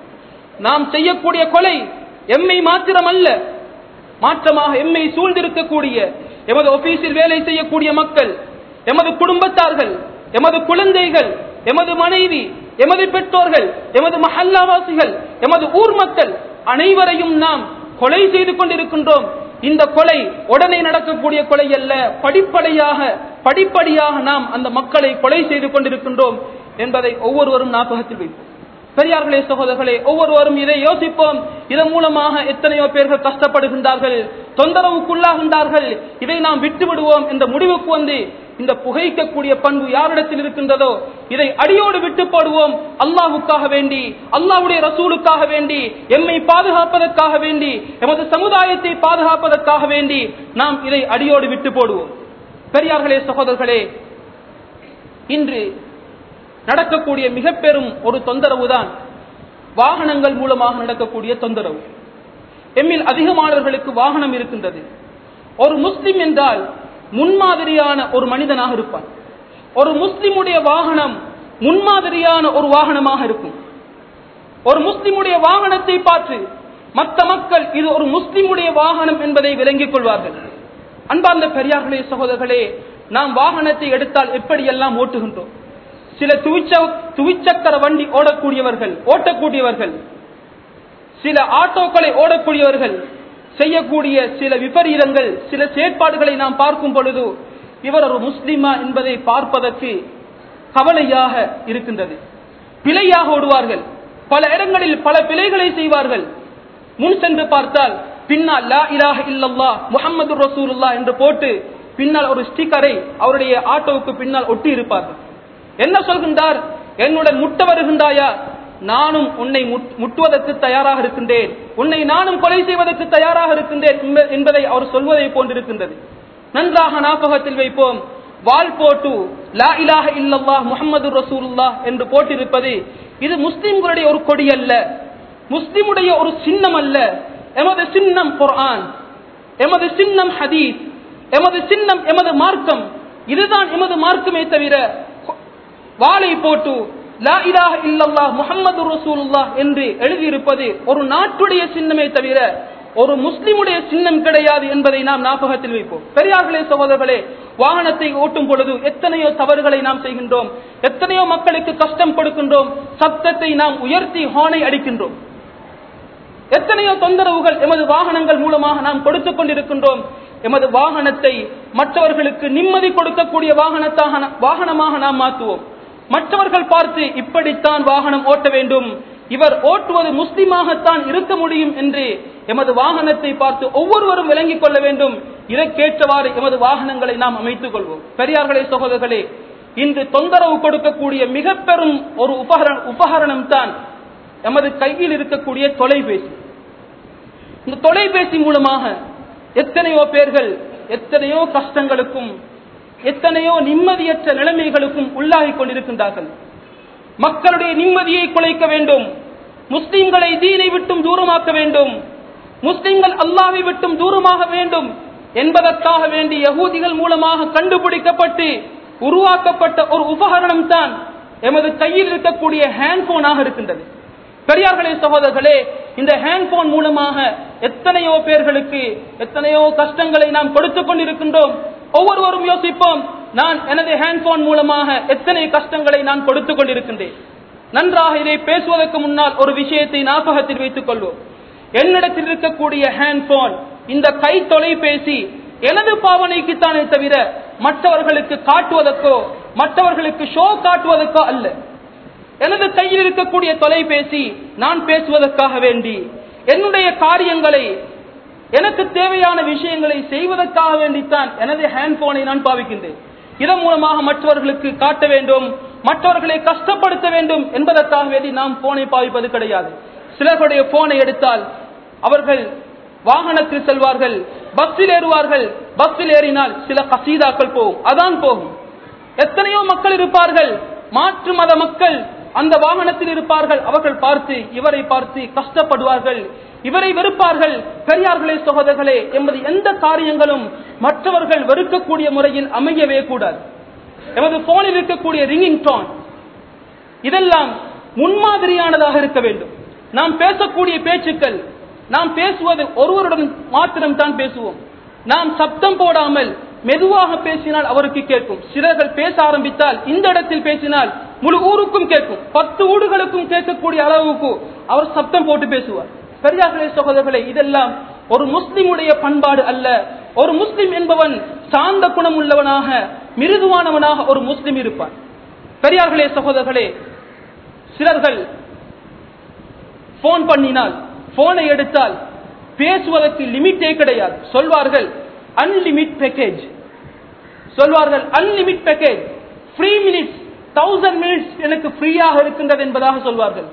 நாம் செய்யக்கூடிய கொலை எம்மை மாத்திரம் அல்ல மாற்றமாக எம்மை சூழ்ந்திருக்கக்கூடிய எமது ஆபீஸில் வேலை செய்யக்கூடிய மக்கள் எமது குடும்பத்தார்கள் எமது குழந்தைகள் எமது மனைவி எமது பெற்றோர்கள் எமது மஹல்லாவாசிகள் எமது ஊர் மக்கள் அனைவரையும் நாம் கொலை செய்து கொண்டிருக்கின்றோம் இந்த கொலை உடனே நடக்கக்கூடிய கொலை அல்ல படிப்படியாக படிப்படியாக நாம் அந்த மக்களை கொலை செய்து கொண்டிருக்கின்றோம் என்பதை ஒவ்வொருவரும் ஞாபகத்தில் வைப்போம் பெரியார்களே சகோதரர்களே ஒவ்வொருவரும் இதை யோசிப்போம் இதன் மூலமாக எத்தனையோ பேர்கள் கஷ்டப்படுகின்றார்கள் தொந்தரவுக்குள்ளாகின்றார்கள் இதை நாம் விட்டு விடுவோம் என்ற முடிவுக்கு வந்து இந்த புகைக்கக்கூடிய பண்பு யாரிடத்தில் இருக்கின்றதோ இதை அடியோடு விட்டு போடுவோம் அல்லாஹுக்காக வேண்டி அல்லாஹுடைய ரசூலுக்காக வேண்டி எம்மை பாதுகாப்பதற்காக வேண்டி எமது சமுதாயத்தை பாதுகாப்பதற்காக வேண்டி நாம் இதை அடியோடு விட்டு போடுவோம் பெரியார்களே சகோதரர்களே இன்று நடக்கக்கூடிய மிக பெரும் ஒரு தொந்தரவு தான் வாகனங்கள் மூலமாக நடக்கக்கூடிய தொந்தரவு எம்மில் அதிகமானவர்களுக்கு வாகனம் இருக்கின்றது ஒரு முஸ்லிம் என்றால் முன்மாதிரியான ஒரு மனிதனாக இருப்பான் ஒரு முஸ்லிமுடைய வாகனம் முன்மாதிரியான ஒரு வாகனமாக இருக்கும் ஒரு முஸ்லிமுடைய வாகனத்தை பார்த்து மற்ற மக்கள் இது ஒரு முஸ்லிமுடைய வாகனம் என்பதை விளங்கிக் கொள்வார்கள் அன்பார்ந்த பெரியார்களே சகோதரர்களே நாம் வாகனத்தை எடுத்தால் எப்படியெல்லாம் ஓட்டுகின்றோம் சில துவிச்ச துவிச்சக்கர வண்டி ஓடக்கூடியவர்கள் ஓட்டக்கூடியவர்கள் சில ஆட்டோக்களை ஓடக்கூடியவர்கள் செய்யக்கூடிய சில விபரீதங்கள் சில செயற்பாடுகளை நாம் பார்க்கும் பொழுது இவர் ஒரு முஸ்லிமா என்பதை பார்ப்பதற்கு கவலையாக இருக்கின்றது பிழையாக ஓடுவார்கள் பல இடங்களில் பல பிழைகளை செய்வார்கள் முன் சென்று பார்த்தால் பின்னால் லா இலாஹ இல்லல்லா முஹம்மது ரசூலுல்லா என்று போட்டு பின்னால் ஒரு ஸ்டிக்கரை அவருடைய ஆட்டோவுக்கு பின்னால் ஒட்டி இருப்பார்கள் என்ன சொல்கின்றார் என்னுடன் முட்ட வருகின்றாயா நானும் உன்னை முட்டுவதற்கு தயாராக இருக்கின்றேன் உன்னை நானும் கொலை செய்வதற்கு தயாராக இருக்கின்றேன் என்பதை அவர் சொல்வதை போன்றிருக்கின்றது நன்றாக ஞாபகத்தில் வைப்போம் வால் போட்டு லா இலாஹ இல்லல்லா முகமது ரசூலுல்லா என்று போட்டிருப்பது இது முஸ்லிம்களுடைய ஒரு கொடி அல்ல முஸ்லிமுடைய ஒரு சின்னம் அல்ல எமது சின்னம் குர்ஆன் எமது சின்னம் ஹதீஸ் எமது சின்னம் எமது மார்க்கம் இதுதான் எமது மார்க்கமே தவிர வாளை போட்டு லா இலாஹ இல்லல்லாஹ் முஹம்மது ரசூலுல்லாஹ் என்று எழுதியிருப்பது ஒரு நாட்டுடைய சின்னமே தவிர ஒரு முஸ்லிமுடைய சின்னம் கிடையாது என்பதை நாம் ஞாபகத்தில் வைப்போம் பெரியார்களே சகோதரர்களே வாகனத்தை ஓட்டும் பொழுது எத்தனையோ தவறுகளை நாம் செய்கின்றோம் எத்தனையோ மக்களுக்கு கஷ்டம் கொடுக்கின்றோம் சத்தத்தை நாம் உயர்த்தி ஹானை அடிக்கின்றோம் எத்தனையோ தொந்தரவுகள் எமது வாகனங்கள் மூலமாக நாம் கொடுத்துக் கொண்டிருக்கின்றோம் எமது வாகனத்தை மற்றவர்களுக்கு நிம்மதி கொடுக்கக்கூடிய வாகனத்தாக வாகனமாக நாம் மாற்றுவோம் மற்றவர்கள் பார்த்து இப்படித்தான் வாகனம் ஓட்ட வேண்டும் இவர் ஓட்டுவது முஸ்லிமாகத்தான் இருக்க முடியும் என்று எமது வாகனத்தை பார்த்து ஒவ்வொருவரும் விளங்கிக் கொள்ள வேண்டும் இதற்கேற்றவாறு எமது வாகனங்களை நாம் அமைத்துக் கொள்வோம் பெரியார்களே சகோதரர்களே இன்று தொந்தரவு கொடுக்கக்கூடிய மிக பெரும் ஒரு உபகரண உபகரணம் தான் எமது கையில் இருக்கக்கூடிய தொலைபேசி இந்த தொலைபேசி மூலமாக எத்தனையோ பேர்கள் எத்தனையோ கஷ்டங்களுக்கும் எத்தனையோ நிம்மதியற்ற நிலைமைகளுக்கும் உள்ளாகி கொண்டிருக்கின்றார்கள் மக்களுடைய நிம்மதியை குலைக்க வேண்டும் முஸ்லிம்களை தீனை விட்டும் தூரமாக்க வேண்டும் முஸ்லிம்கள் அல்லாவை விட்டும் தூரமாக வேண்டும் என்பதற்காக வேண்டி யகூதிகள் மூலமாக கண்டுபிடிக்கப்பட்டு உருவாக்கப்பட்ட ஒரு உபகரணம் தான் எமது கையில் இருக்கக்கூடிய ஹேண்ட்போனாக இருக்கின்றது பெரியார்களே சகோதரர்களே இந்த ஹேண்ட்போன் மூலமாக எத்தனையோ பேர்களுக்கு எத்தனையோ கஷ்டங்களை நாம் கொடுத்துக் கொண்டிருக்கின்றோம் ஒவ்வொருவரும் யோசிப்போம் நான் எனது ஹேண்ட்போன் மூலமாக எத்தனை கஷ்டங்களை நான் கொடுத்துக் கொண்டிருக்கின்றேன் நன்றாக இதை பேசுவதற்கு முன்னால் ஒரு விஷயத்தை ஞாபகத்தில் வைத்துக் கொள்வோம் என்னிடத்தில் இருக்கக்கூடிய ஹேண்ட்போன் இந்த கை தொலைபேசி எனது பாவனைக்குத்தானே தவிர மற்றவர்களுக்கு காட்டுவதற்கோ மற்றவர்களுக்கு ஷோ காட்டுவதற்கோ அல்ல எனது கையில் இருக்கக்கூடிய தொலைபேசி நான் பேசுவதற்காக வேண்டி என்னுடைய காரியங்களை எனக்கு தேவையான விஷயங்களை செய்வதற்காக வேண்டித்தான் எனது ஹேண்ட்போனை நான் பாவிக்கின்றேன் இதன் மூலமாக மற்றவர்களுக்கு காட்ட வேண்டும் மற்றவர்களை கஷ்டப்படுத்த வேண்டும் என்பதற்காக வேண்டி நாம் போனை பாவிப்பது கிடையாது சிலர்களுடைய போனை எடுத்தால் அவர்கள் வாகனத்தில் செல்வார்கள் பஸ்ஸில் ஏறுவார்கள் பஸ்ஸில் ஏறினால் சில கசீதாக்கள் போகும் அதான் போகும் எத்தனையோ மக்கள் இருப்பார்கள் மாற்று மத மக்கள் அந்த வாகனத்தில் இருப்பார்கள் அவர்கள் பார்த்து இவரை பார்த்து கஷ்டப்படுவார்கள் இவரை வெறுப்பார்கள் பெரியார்களே சகோதரர்களே என்பது எந்த காரியங்களும் மற்றவர்கள் வெறுக்கக்கூடிய முறையில் அமையவே கூடாது எமது போனில் இருக்கக்கூடிய ரிங்கிங் டோன் இதெல்லாம் முன்மாதிரியானதாக இருக்க வேண்டும் நாம் பேசக்கூடிய பேச்சுக்கள் நாம் பேசுவது ஒருவருடன் மாத்திரம் தான் பேசுவோம் நாம் சப்தம் போடாமல் மெதுவாக பேசினால் அவருக்கு கேட்கும் சிலர்கள் பேச ஆரம்பித்தால் இந்த இடத்தில் பேசினால் முழு ஊருக்கும் கேட்கும் பத்து ஊடுகளுக்கும் கேட்கக்கூடிய அளவுக்கு அவர் சப்தம் போட்டு பேசுவார் பெரியார்களே சகோதரர்களே இதெல்லாம் ஒரு முஸ்லிமுடைய பண்பாடு அல்ல ஒரு முஸ்லிம் என்பவன் சார்ந்த குணம் உள்ளவனாக மிருதுவானவனாக ஒரு முஸ்லிம் இருப்பான் பெரியார்களே சகோதரர்களே சிலர்கள் போன் பண்ணினால் போனை எடுத்தால் பேசுவதற்கு லிமிட்டே கிடையாது சொல்வார்கள் அன்லிமிட் பேக்கேஜ் சொல்வார்கள் unlimited package free minutes thousand minutes எனக்கு ஃப்ரீயாக இருக்கின்றது என்பதாக சொல்வார்கள்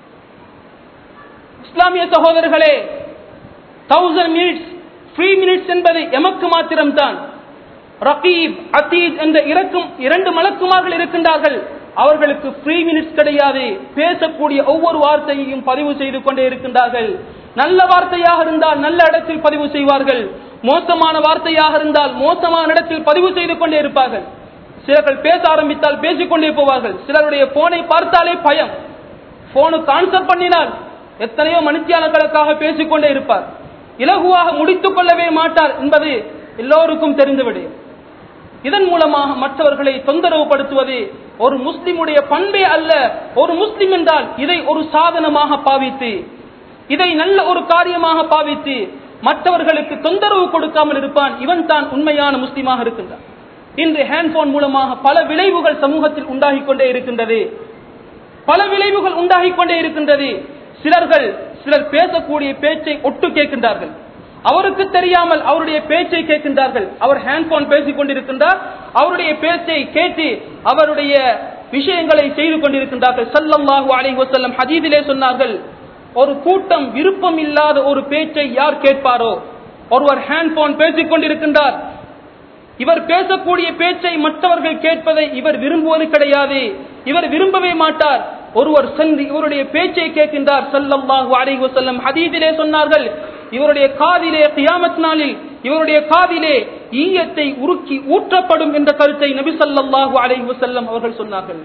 இஸ்லாமிய சகோதரர்களே தௌசண்ட் மினிட்ஸ் ஃப்ரீ மினிட்ஸ் என்பது எமக்கு மாத்திரம்தான் ரகீப் அத்தீத் என்ற இறக்கும் இரண்டு மலக்குமார்கள் இருக்கின்றார்கள் அவர்களுக்கு ஃப்ரீ மினிட்ஸ் கிடையாது பேசக்கூடிய ஒவ்வொரு வார்த்தையையும் பதிவு செய்து கொண்டே இருக்கின்றார்கள் நல்ல வார்த்தையாக இருந்தால் நல்ல இடத்தில் பதிவு செய்வார்கள் மோசமான வார்த்தையாக இருந்தால் மோசமான இடத்தில் பதிவு செய்து கொண்டே இருப்பார்கள் சிலர்கள் பேச ஆரம்பித்தால் பேசிக்கொண்டே போவார்கள் சிலருடைய போனை பார்த்தாலே பயம் போனுக்கு ஆன்சர் பண்ணினால் எத்தனையோ மனுத்தியாளர்களுக்காக பேசிக்கொண்டே இருப்பார் இலகுவாக முடித்துக் கொள்ளவே மாட்டார் என்பது எல்லோருக்கும் தெரிந்துவிடு இதன் மூலமாக மற்றவர்களை தொந்தரவுபடுத்துவது ஒரு முஸ்லிமுடைய பண்பே அல்ல ஒரு முஸ்லிம் என்றால் இதை ஒரு சாதனமாக பாவித்து இதை நல்ல ஒரு காரியமாக பாவித்து மற்றவர்களுக்கு தொந்தரவு கொடுக்காமல் இருப்பான் இவன் தான் உண்மையான முஸ்லிமாக இருக்கின்றான் இன்று ஹேண்ட்போன் மூலமாக பல விளைவுகள் சமூகத்தில் உண்டாகிக் கொண்டே இருக்கின்றது பல விளைவுகள் உண்டாகிக் கொண்டே இருக்கின்றது சிலர்கள் சிலர் பேசக்கூடிய பேச்சை ஒட்டு கேட்கின்றார்கள் அவருக்கு தெரியாமல் அவருடைய பேச்சை கேட்கின்றார்கள் அவர் ஹேண்ட்போன் பேசிக் கொண்டிருக்கின்றார் அவருடைய பேச்சை கேட்டு அவருடைய விஷயங்களை செய்து கொண்டிருக்கின்றார்கள் சல்லல்லாஹு அலைஹி வஸல்லம் ஹதீதிலே சொன்னார்கள் ஒரு கூட்டம் விருப்பம் இல்லாத ஒரு பேச்சை யார் கேட்பாரோ ஒருவர் ஹேண்ட்போன் பேசிக் கொண்டிருக்கின்றார் இவர் பேசக்கூடிய பேச்சை மற்றவர்கள் கேட்பதை இவர் விரும்புவது கிடையாது இவர் விரும்பவே மாட்டார் ஒருவர் சென்று இவருடைய பேச்சை கேட்கின்றார் சல்லல்லாஹு அலைஹி வஸல்லம் ஹதீதிலே சொன்னார்கள் இவருடைய காதிலே கியாமத் நாளில் இவருடைய காதிலே ஈயத்தை உருக்கி ஊற்றப்படும் என்ற கருத்தை நபி ஸல்லல்லாஹு அலைஹி வஸல்லம் அவர்கள் சொன்னார்கள்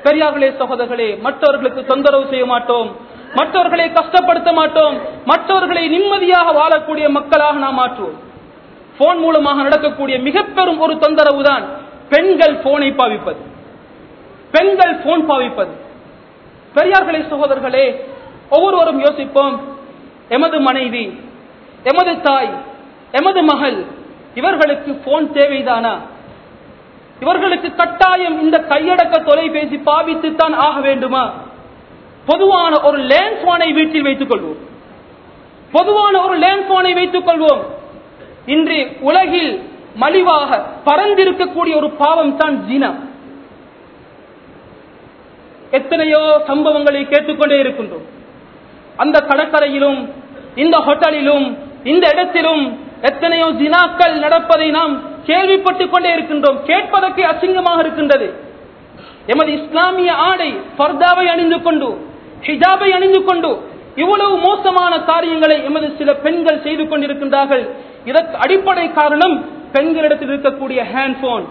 பெரியார்களே சகோதரர்களே மற்றவர்களுக்கு தொந்தரவு செய்ய மாட்டோம் மற்றவர்களை கஷ்டப்படுத்த மாட்டோம் மற்றவர்களை நிம்மதியாக வாழக்கூடிய மக்களாக நாம் மாற்றுவோம் போன் மூலமாக நடக்கக்கூடிய மிக பெரும் ஒரு தொந்தரவு தான் பெண்கள் போனை பாவிப்பது பெண்கள் போன் பாவிப்பது பெரியார்களே சகோதரர்களே ஒவ்வொருவரும் யோசிப்போம் எமது மனைவி எமது தாய் எமது மகள் இவர்களுக்கு போன் தேவைதானா இவர்களுக்கு கட்டாயம் இந்த கையடக்க தொலைபேசி பாவித்துத்தான் ஆக வேண்டுமா பொதுவான ஒரு லேண்ட் போனை வீட்டில் வைத்துக் கொள்வோம் பொதுவான ஒரு லேண்ட் போனை வைத்துக் கொள்வோம் இன்று உலகில் மலிவாக பறந்திருக்கக்கூடிய ஒரு பாவம் தான் ஜினா எத்தனையோ சம்பவங்களை கேட்டுக்கொண்டே இருக்கின்றோம் அந்த கடற்கரையிலும் இந்த ஹோட்டலிலும் இந்த இடத்திலும் எத்தனையோ ஜினாக்கள் நடப்பதை நாம் கேள்விப்பட்டுக் கொண்டே இருக்கின்றோம் கேட்பதற்கு அசிங்கமாக இருக்கின்றது எமது இஸ்லாமிய ஆடை பர்தாவை அணிந்து கொண்டு ஹிஜாபை அணிந்து கொண்டு இவ்வளவு மோசமான காரியங்களை எமது சில பெண்கள் செய்து கொண்டிருக்கின்றார்கள் இதற்கு அடிப்படை காரணம் பெண்களிடத்தில் இருக்கக்கூடிய ஹேண்ட்போன்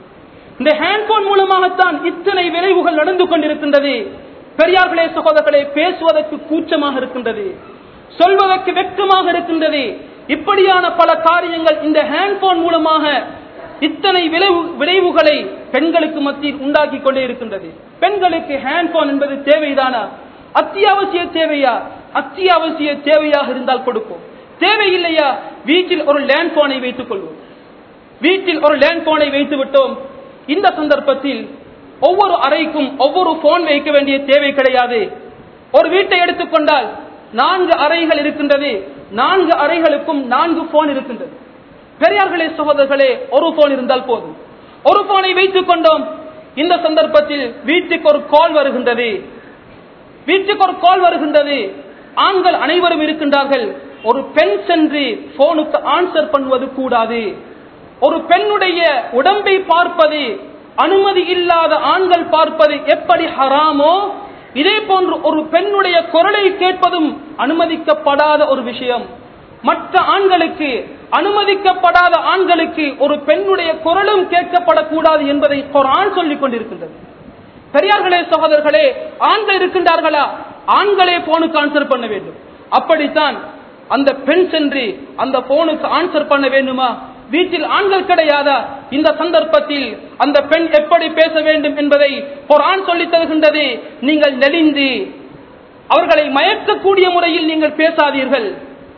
இந்த ஹேண்ட்போன் மூலமாகத்தான் இத்தனை விளைவுகள் நடந்து கொண்டிருக்கின்றது பெரியார்களே சகோதரர்களே பேசுவதற்கு கூச்சமாக இருக்கின்றது சொல்வதற்கு வெட்கமாக இருக்கின்றது இப்படியான பல காரியங்கள் இந்த ஹேண்ட்போன் மூலமாக இத்தனை விளைவு விளைவுகளை பெண்களுக்கு மத்தியில் உண்டாக்கி கொண்டே இருக்கின்றது பெண்களுக்கு ஹேண்ட்போன் என்பது தேவைதானா அத்தியாவசிய தேவையா அத்தியாவசிய தேவையாக இருந்தால் கொடுப்போம் தேவையில்லையா வீட்டில் ஒரு லேண்ட் போனை வைத்துக் கொள்வோம் வீட்டில் ஒரு லேண்ட் போனை வைத்து விட்டோம் இந்த சந்தர்ப்பத்தில் ஒவ்வொரு அறைக்கும் ஒவ்வொரு போன் வைக்க வேண்டிய தேவை கிடையாது ஒரு வீட்டை எடுத்துக்கொண்டால் நான்கு அறைகள் இருக்கின்றது நான்கு அறைகளுக்கும் நான்கு போன் இருக்கின்றது பெரியார்களே சகோதரர்களே ஒரு போன் இருந்தால் போதும் ஒரு போனை வைத்துக் கொண்டோம் இந்த சந்தர்ப்பத்தில் வீட்டுக்கு ஒரு கால் வருகின்றது வீட்டுக்கு ஒரு கால் வருகின்றது ஆண்கள் அனைவரும் இருக்கின்றார்கள் ஒரு பெண் சென்று போனுக்கு ஆன்சர் பண்ணுவது கூடாது ஒரு பெண்ணுடைய உடம்பை பார்ப்பது அனுமதி இல்லாத ஆண்கள் பார்ப்பது எப்படி ஹராமோ இதே போன்று ஒரு பெண்ணுடைய குரலை கேட்பதும் அனுமதிக்கப்படாத ஒரு விஷயம் மற்ற ஆண்களுக்கு அனுமதிக்கப்படாத ஆண்களுக்கு ஒரு பெண்ணுடைய குரலும் கேட்கப்படக்கூடாது என்பதை குரான் சொல்லிக் கொண்டிருக்கின்றது பெரியார்களே சகோதரர்களே ஆண்கள் இருக்கின்றார்களா ஆண்களே போனுக்கு ஆன்சர் பண்ண வேண்டும் அப்படித்தான் அந்த பெண் சென்று அந்த போனுக்கு ஆன்சர் பண்ண வேண்டுமா வீட்டில் ஆண்கள் கிடையாதா இந்த சந்தர்ப்பத்தில் அந்த பெண் எப்படி பேச வேண்டும் என்பதை குரான் சொல்லித் தருகின்றது நீங்கள் நெளிந்து அவர்களை மயக்கக்கூடிய முறையில் நீங்கள் பேசாதீர்கள்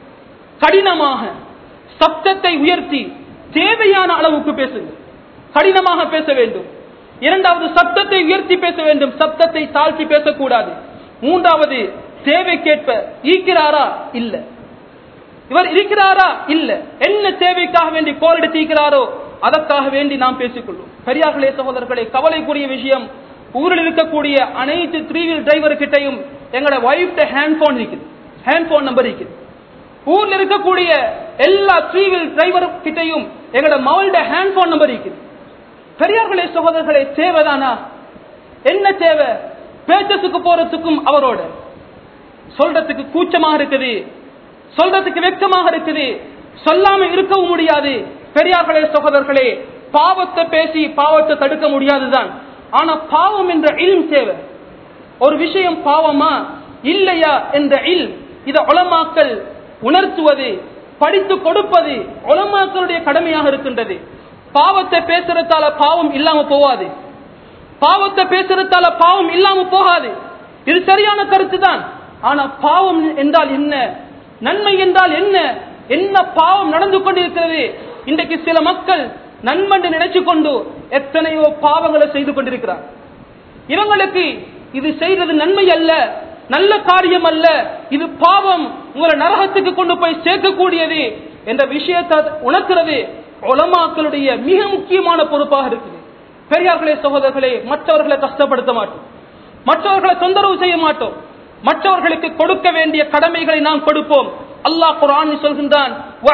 கடினமாக சப்தத்தை உயர்த்தி தேவையான அளவுக்கு பேசுங்கள் கடினமாக பேச வேண்டும் இரண்டாவது சப்தத்தை உயர்த்தி பேச வேண்டும் சப்தத்தை தாழ்த்தி பேசக்கூடாது மூன்றாவது தேவைக்கேற்ப ஈக்கிறாரா இல்ல இவர் இருக்கிறாரா இல்ல என்ன தேவைக்காக வேண்டி கோல் எடுத்திருக்கிறாரோ அதற்காக வேண்டி நாம் பேசிக்கொள்வோம் பெரியார்களே சகோதரர்களே கவலைக்குரிய விஷயம் ஊரில் இருக்கக்கூடிய அனைத்து த்ரீ வீல் டிரைவர் கிட்டையும் எங்களோட ஒய்ஃப்ட ஹேண்ட் போன் இருக்குது ஹேண்ட் போன் நம்பர் இருக்குது ஊர்ல இருக்கக்கூடிய எல்லா த்ரீ வீல் டிரைவர் கிட்டையும் எங்களோட மவள்ட ஹேண்ட் போன் நம்பர் இருக்குது பெரியார்களே சகோதரர்களே தேவைதானா என்ன தேவை பேச்சத்துக்கு போறதுக்கும் அவரோட சொல்றதுக்கு கூச்சமாக இருக்குது சொல்றதுக்கு வெட்கமாக இருக்குது சொல்லாம இருக்கவும் முடியாது பெரியார்களே சகோதரர்களே பாவத்தை பேசி பாவத்தை தடுக்க முடியாதுதான் ஆனா பாவம் என்ற இல் தேவை ஒரு விஷயம் பாவமா இல்லையா என்ற இல் இத உலமாக்கல் உணர்த்துவது படித்து கொடுப்பது உலமாக்களுடைய கடமையாக இருக்கின்றது பாவத்தை பேசுறதால பாவம் இல்லாம போவாது பாவத்தை பேசுறதால பாவம் இல்லாம போகாது இது சரியான கருத்து தான் ஆனா பாவம் என்றால் என்ன நன்மை என்றால் என்ன என்ன பாவம் நடந்து கொண்டிருக்கிறது இன்றைக்கு சில மக்கள் நன்மண்டு நினைச்சு கொண்டு எத்தனையோ பாவங்களை செய்து கொண்டிருக்கிறார் இவங்களுக்கு இது செய்தது நன்மை அல்ல நல்ல காரியம் அல்ல இது பாவம் உங்களை நரகத்துக்கு கொண்டு போய் சேர்க்கக்கூடியது என்ற விஷயத்தை உணர்க்கிறது உலமாக்களுடைய மிக முக்கியமான பொறுப்பாக இருக்குது பெரியார்களே சகோதரர்களே மற்றவர்களை கஷ்டப்படுத்த மாட்டோம் மற்றவர்களை தொந்தரவு செய்ய மாட்டோம் மற்றவர்களுக்கு கொடுக்க வேண்டிய கடமைகளை நாம் கொடுப்போம் அல்லாஹ் குரான் சொல்கின்றான்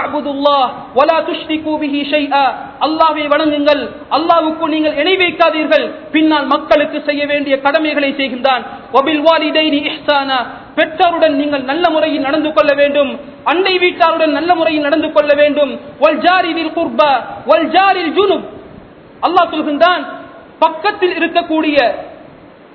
அல்லாவை வணங்குங்கள் அல்லாவுக்கு நீங்கள் இணை வைக்காதீர்கள் பின்னால் மக்களுக்கு செய்ய வேண்டிய கடமைகளை செய்கின்றான் பெற்றோருடன் நீங்கள் நல்ல முறையில் நடந்து கொள்ள வேண்டும் அண்டை வீட்டாருடன் நல்ல முறையில் நடந்து கொள்ள வேண்டும் அல்லாஹ் சொல்கின்றான் பக்கத்தில் இருக்கக்கூடிய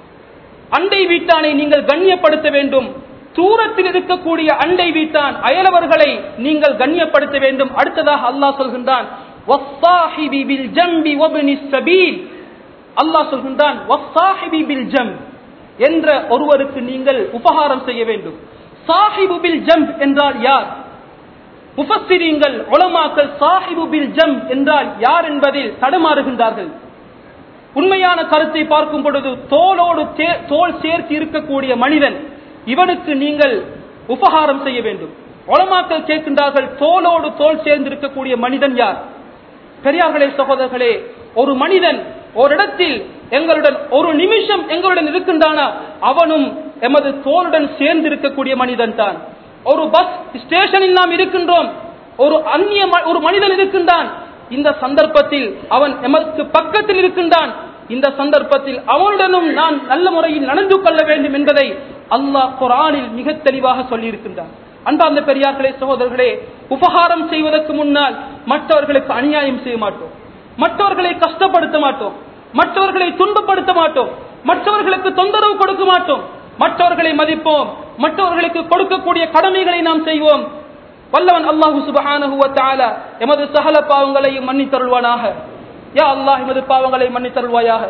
அண்டை வீட்டானை நீங்கள் கண்ணியப்படுத்த வேண்டும் தூரத்தில் இருக்கக்கூடிய அண்டை வீட்டான் அயலவர்களை நீங்கள் கண்ணியப்படுத்த வேண்டும் அடுத்ததாக அல்லாஹ் சொல்கின்றான் "வஸ்ஸாஹிபி பில் ஜம்பி வப்னி ஸபீல்." அல்லாஹ் சொல்கின்றான் "வஸ்ஸாஹிபி பில் ஜம்ப்." என்ற ஒருவருக்கு நீங்கள் உபகாரம் செய்ய வேண்டும் சாஹிபு பில் ஜம்ப் என்றால் யார் முஃபஸ்ஸிரீன்கள் உலமாக்கள் சாஹிபு பில் ஜம்ப் என்றால் யார் என்பதில் தடுமாறுகின்றார்கள் உண்மையான கருத்தை பார்க்கும் பொழுது தோளோடு தே- தோள் சேர்த்து இருக்கக்கூடிய மனிதன் இவனுக்கு நீங்கள் உபகாரம் செய்ய வேண்டும் உலமாக்கள் கேட்கின்றார்கள் தோளோடு தோள் சேர்ந்து இருக்கக்கூடிய மனிதன் யார் பெரியார்களே சகோதரர்களே ஒரு மனிதன் ஒரு இடத்தில் எங்களுடன் ஒரு நிமிஷம் எங்களுடன் இருக்கின்றானா அவனும் எமது தோளுடன் சேர்ந்து இருக்கக்கூடிய மனிதன் தான் ஒரு பஸ் ஸ்டேஷனில் நாம் இருக்கின்றோம் ஒரு அந்நிய ம- ஒரு மனிதன் இருக்கின்றான் இந்த சந்தர்ப்பத்தில் அவன் எமக்கு பக்கத்தில் இருக்கின்றான் இந்த சந்தர்ப்பத்தில் அவனுடனும் நான் நல்ல முறையில் நடந்து கொள்ள வேண்டும் என்பதை அல்லாஹ் குரானில் மிக தெளிவாக சொல்லியிருக்கின்றான் அன்பார்ந்த பெரியார்களே சகோதரர்களே உபகாரம் செய்வதற்கு முன்னால் மற்றவர்களுக்கு அநியாயம் செய்ய மாட்டோம் மற்றவர்களை கஷ்டப்படுத்த மாட்டோம் மற்றவர்களை துன்பப்படுத்த மாட்டோம் மற்றவர்களுக்கு தொந்தரவு கொடுக்க மாட்டோம் மற்றவர்களை மதிப்போம் மற்றவர்களுக்கு கொடுக்கக்கூடிய கடமைகளை நாம் செய்வோம் வல்லவன் அல்லாஹு சுபஹானஹு வ தஆலா எமது சகல பாவங்களையும் மன்னித்தருள்வானாக யா அல்லாஹ் எமது பாவங்களை மன்னித்தருள்வாயாக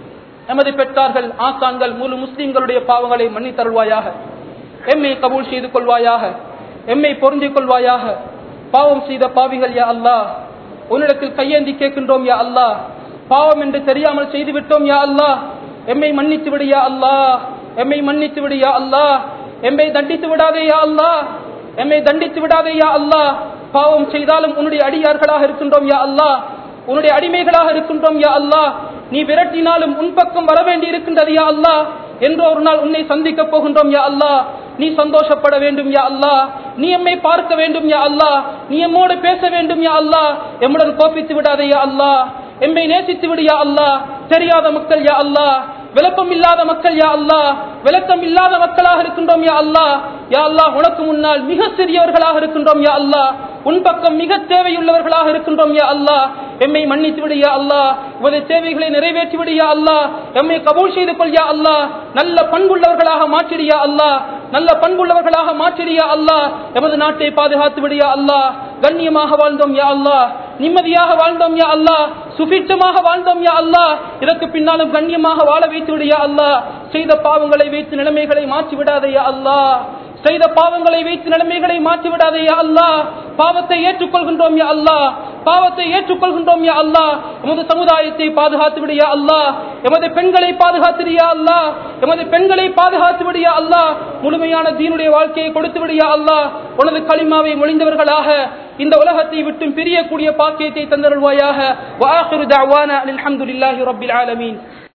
எமது பெற்றார்கள் ஆசான்கள் முழு முஸ்லிம்களுடைய பாவங்களை மன்னித்தருள்வாயாக எம்மை கபூல் செய்து கொள்வாயாக எம்மை பொருந்திக் கொள்வாயாக பாவம் செய்த பாவிகள் யா அல்லாஹ் உன்னிடத்தில் கையேந்தி கேட்கின்றோம் யா அல்லாஹ் பாவம் என்று தெரியாமல் செய்து விட்டோம் யா அல்லாஹ் எம்மை மன்னித்து விடு யா அல்லாஹ் எம்மை மன்னித்து விடு யா அல்லாஹ் எம்மை தண்டித்து விடாதே யா அல்லாஹ் எம்மை தண்டித்து விடாதே யா அல்லாஹ் பாவம் செய்தாலும் உன்னுடைய அடியார்களாக இருக்கின்றோம் யா அல்லாஹ் உன்னுடைய அடிமைகளாக இருக்கின்றோம் யா அல்லாஹ் நீ விரட்டினாலும் உன் பக்கம் வர வேண்டி இருக்கின்றது யா அல்லாஹ் என்று ஒரு நாள் உன்னை சந்திக்க போகின்றோம் யா அல்லாஹ் நீ சந்தோஷப்பட வேண்டும் யா அல்லாஹ் நீ எம்மை பார்க்க வேண்டும் யா அல்லாஹ் நீ எம்மோடு பேச வேண்டும் யா அல்லாஹ் எம்முடன் கோபித்து விடாதே யா அல்லாஹ் எம்மை நேசித்து விடு யா அல்லாஹ் தெரியாத மக்கள் யா அல்லாஹ் விளப்பம் இல்லாத மக்கள் யா அல்லாஹ் விளக்கம் இல்லாத மக்களாக இருக்கின்றோம் யா அல்லாஹ் யா அல்லாஹ் உனக்கு முன்னால் மிக சிறியவர்களாக இருக்கின்றோம் யா அல்லாஹ் உன் பக்கம் மிக தேவையுள்ளவர்களாக இருக்கின்றோம் யா அல்லாஹ் எம்மை மன்னித்து விடு யா அல்லாஹ் உமது தேவைகளை நிறைவேற்றி விடு யா அல்லாஹ் எம்மை கபூல் செய்து கொள் யா அல்லாஹ் நல்ல பண்புள்ளவர்களாக மாற்றிடு யா அல்லாஹ் நல்ல பண்புள்ளவர்களாக மாற்றிடு யா அல்லாஹ் எமது நாட்டை பாதுகாத்து விடு யா அல்லாஹ் கண்ணியமாக வாழ்ந்தோம் யா அல்லாஹ் நிம்மதியாக வாழ்ந்தோம் யா அல்லாஹ் சுபிட்சமாக வாழ்ந்தோம் யா அல்லாஹ் இதற்கு பின்னாலும் கண்ணியமாக வாழ வைத்து விடு யா அல்லாஹ் செய்த பாவங்களை வைத்து நிலைமைகளை மாற்றி விடாதே யா அல்லாஹ் செய்த பாவங்களை வைத்து நிலைமைகளை மாற்றி விடாதே யா அல்லாஹ் பாவத்தை ஏற்றுக்கொள்கின்றோம் யா அல்லாஹ் பாவத்தை ஏற்றுக்கொள்கின்றோம் யா அல்லாஹ் எமது சமுதாயத்தை பாதுகாத்து விடு யா அல்லாஹ் எமது பெண்களை பாதுகாத்து யா அல்லாஹ் எமது பெண்களை பாதுகாத்து விடு யா அல்லாஹ் முழுமையான தீனுடைய வாழ்க்கையை கொடுத்து விடு யா அல்லாஹ் உனது களிமாவை மொழிந்தவர்களாக இந்த உலகத்தை விட்டும் பிரியக்கூடிய பாக்கியத்தை தந்தருள்வாயாக வாஹிரு தஅவானா அல்ஹம்துலில்லாஹி ரப்பில் ஆலமீன்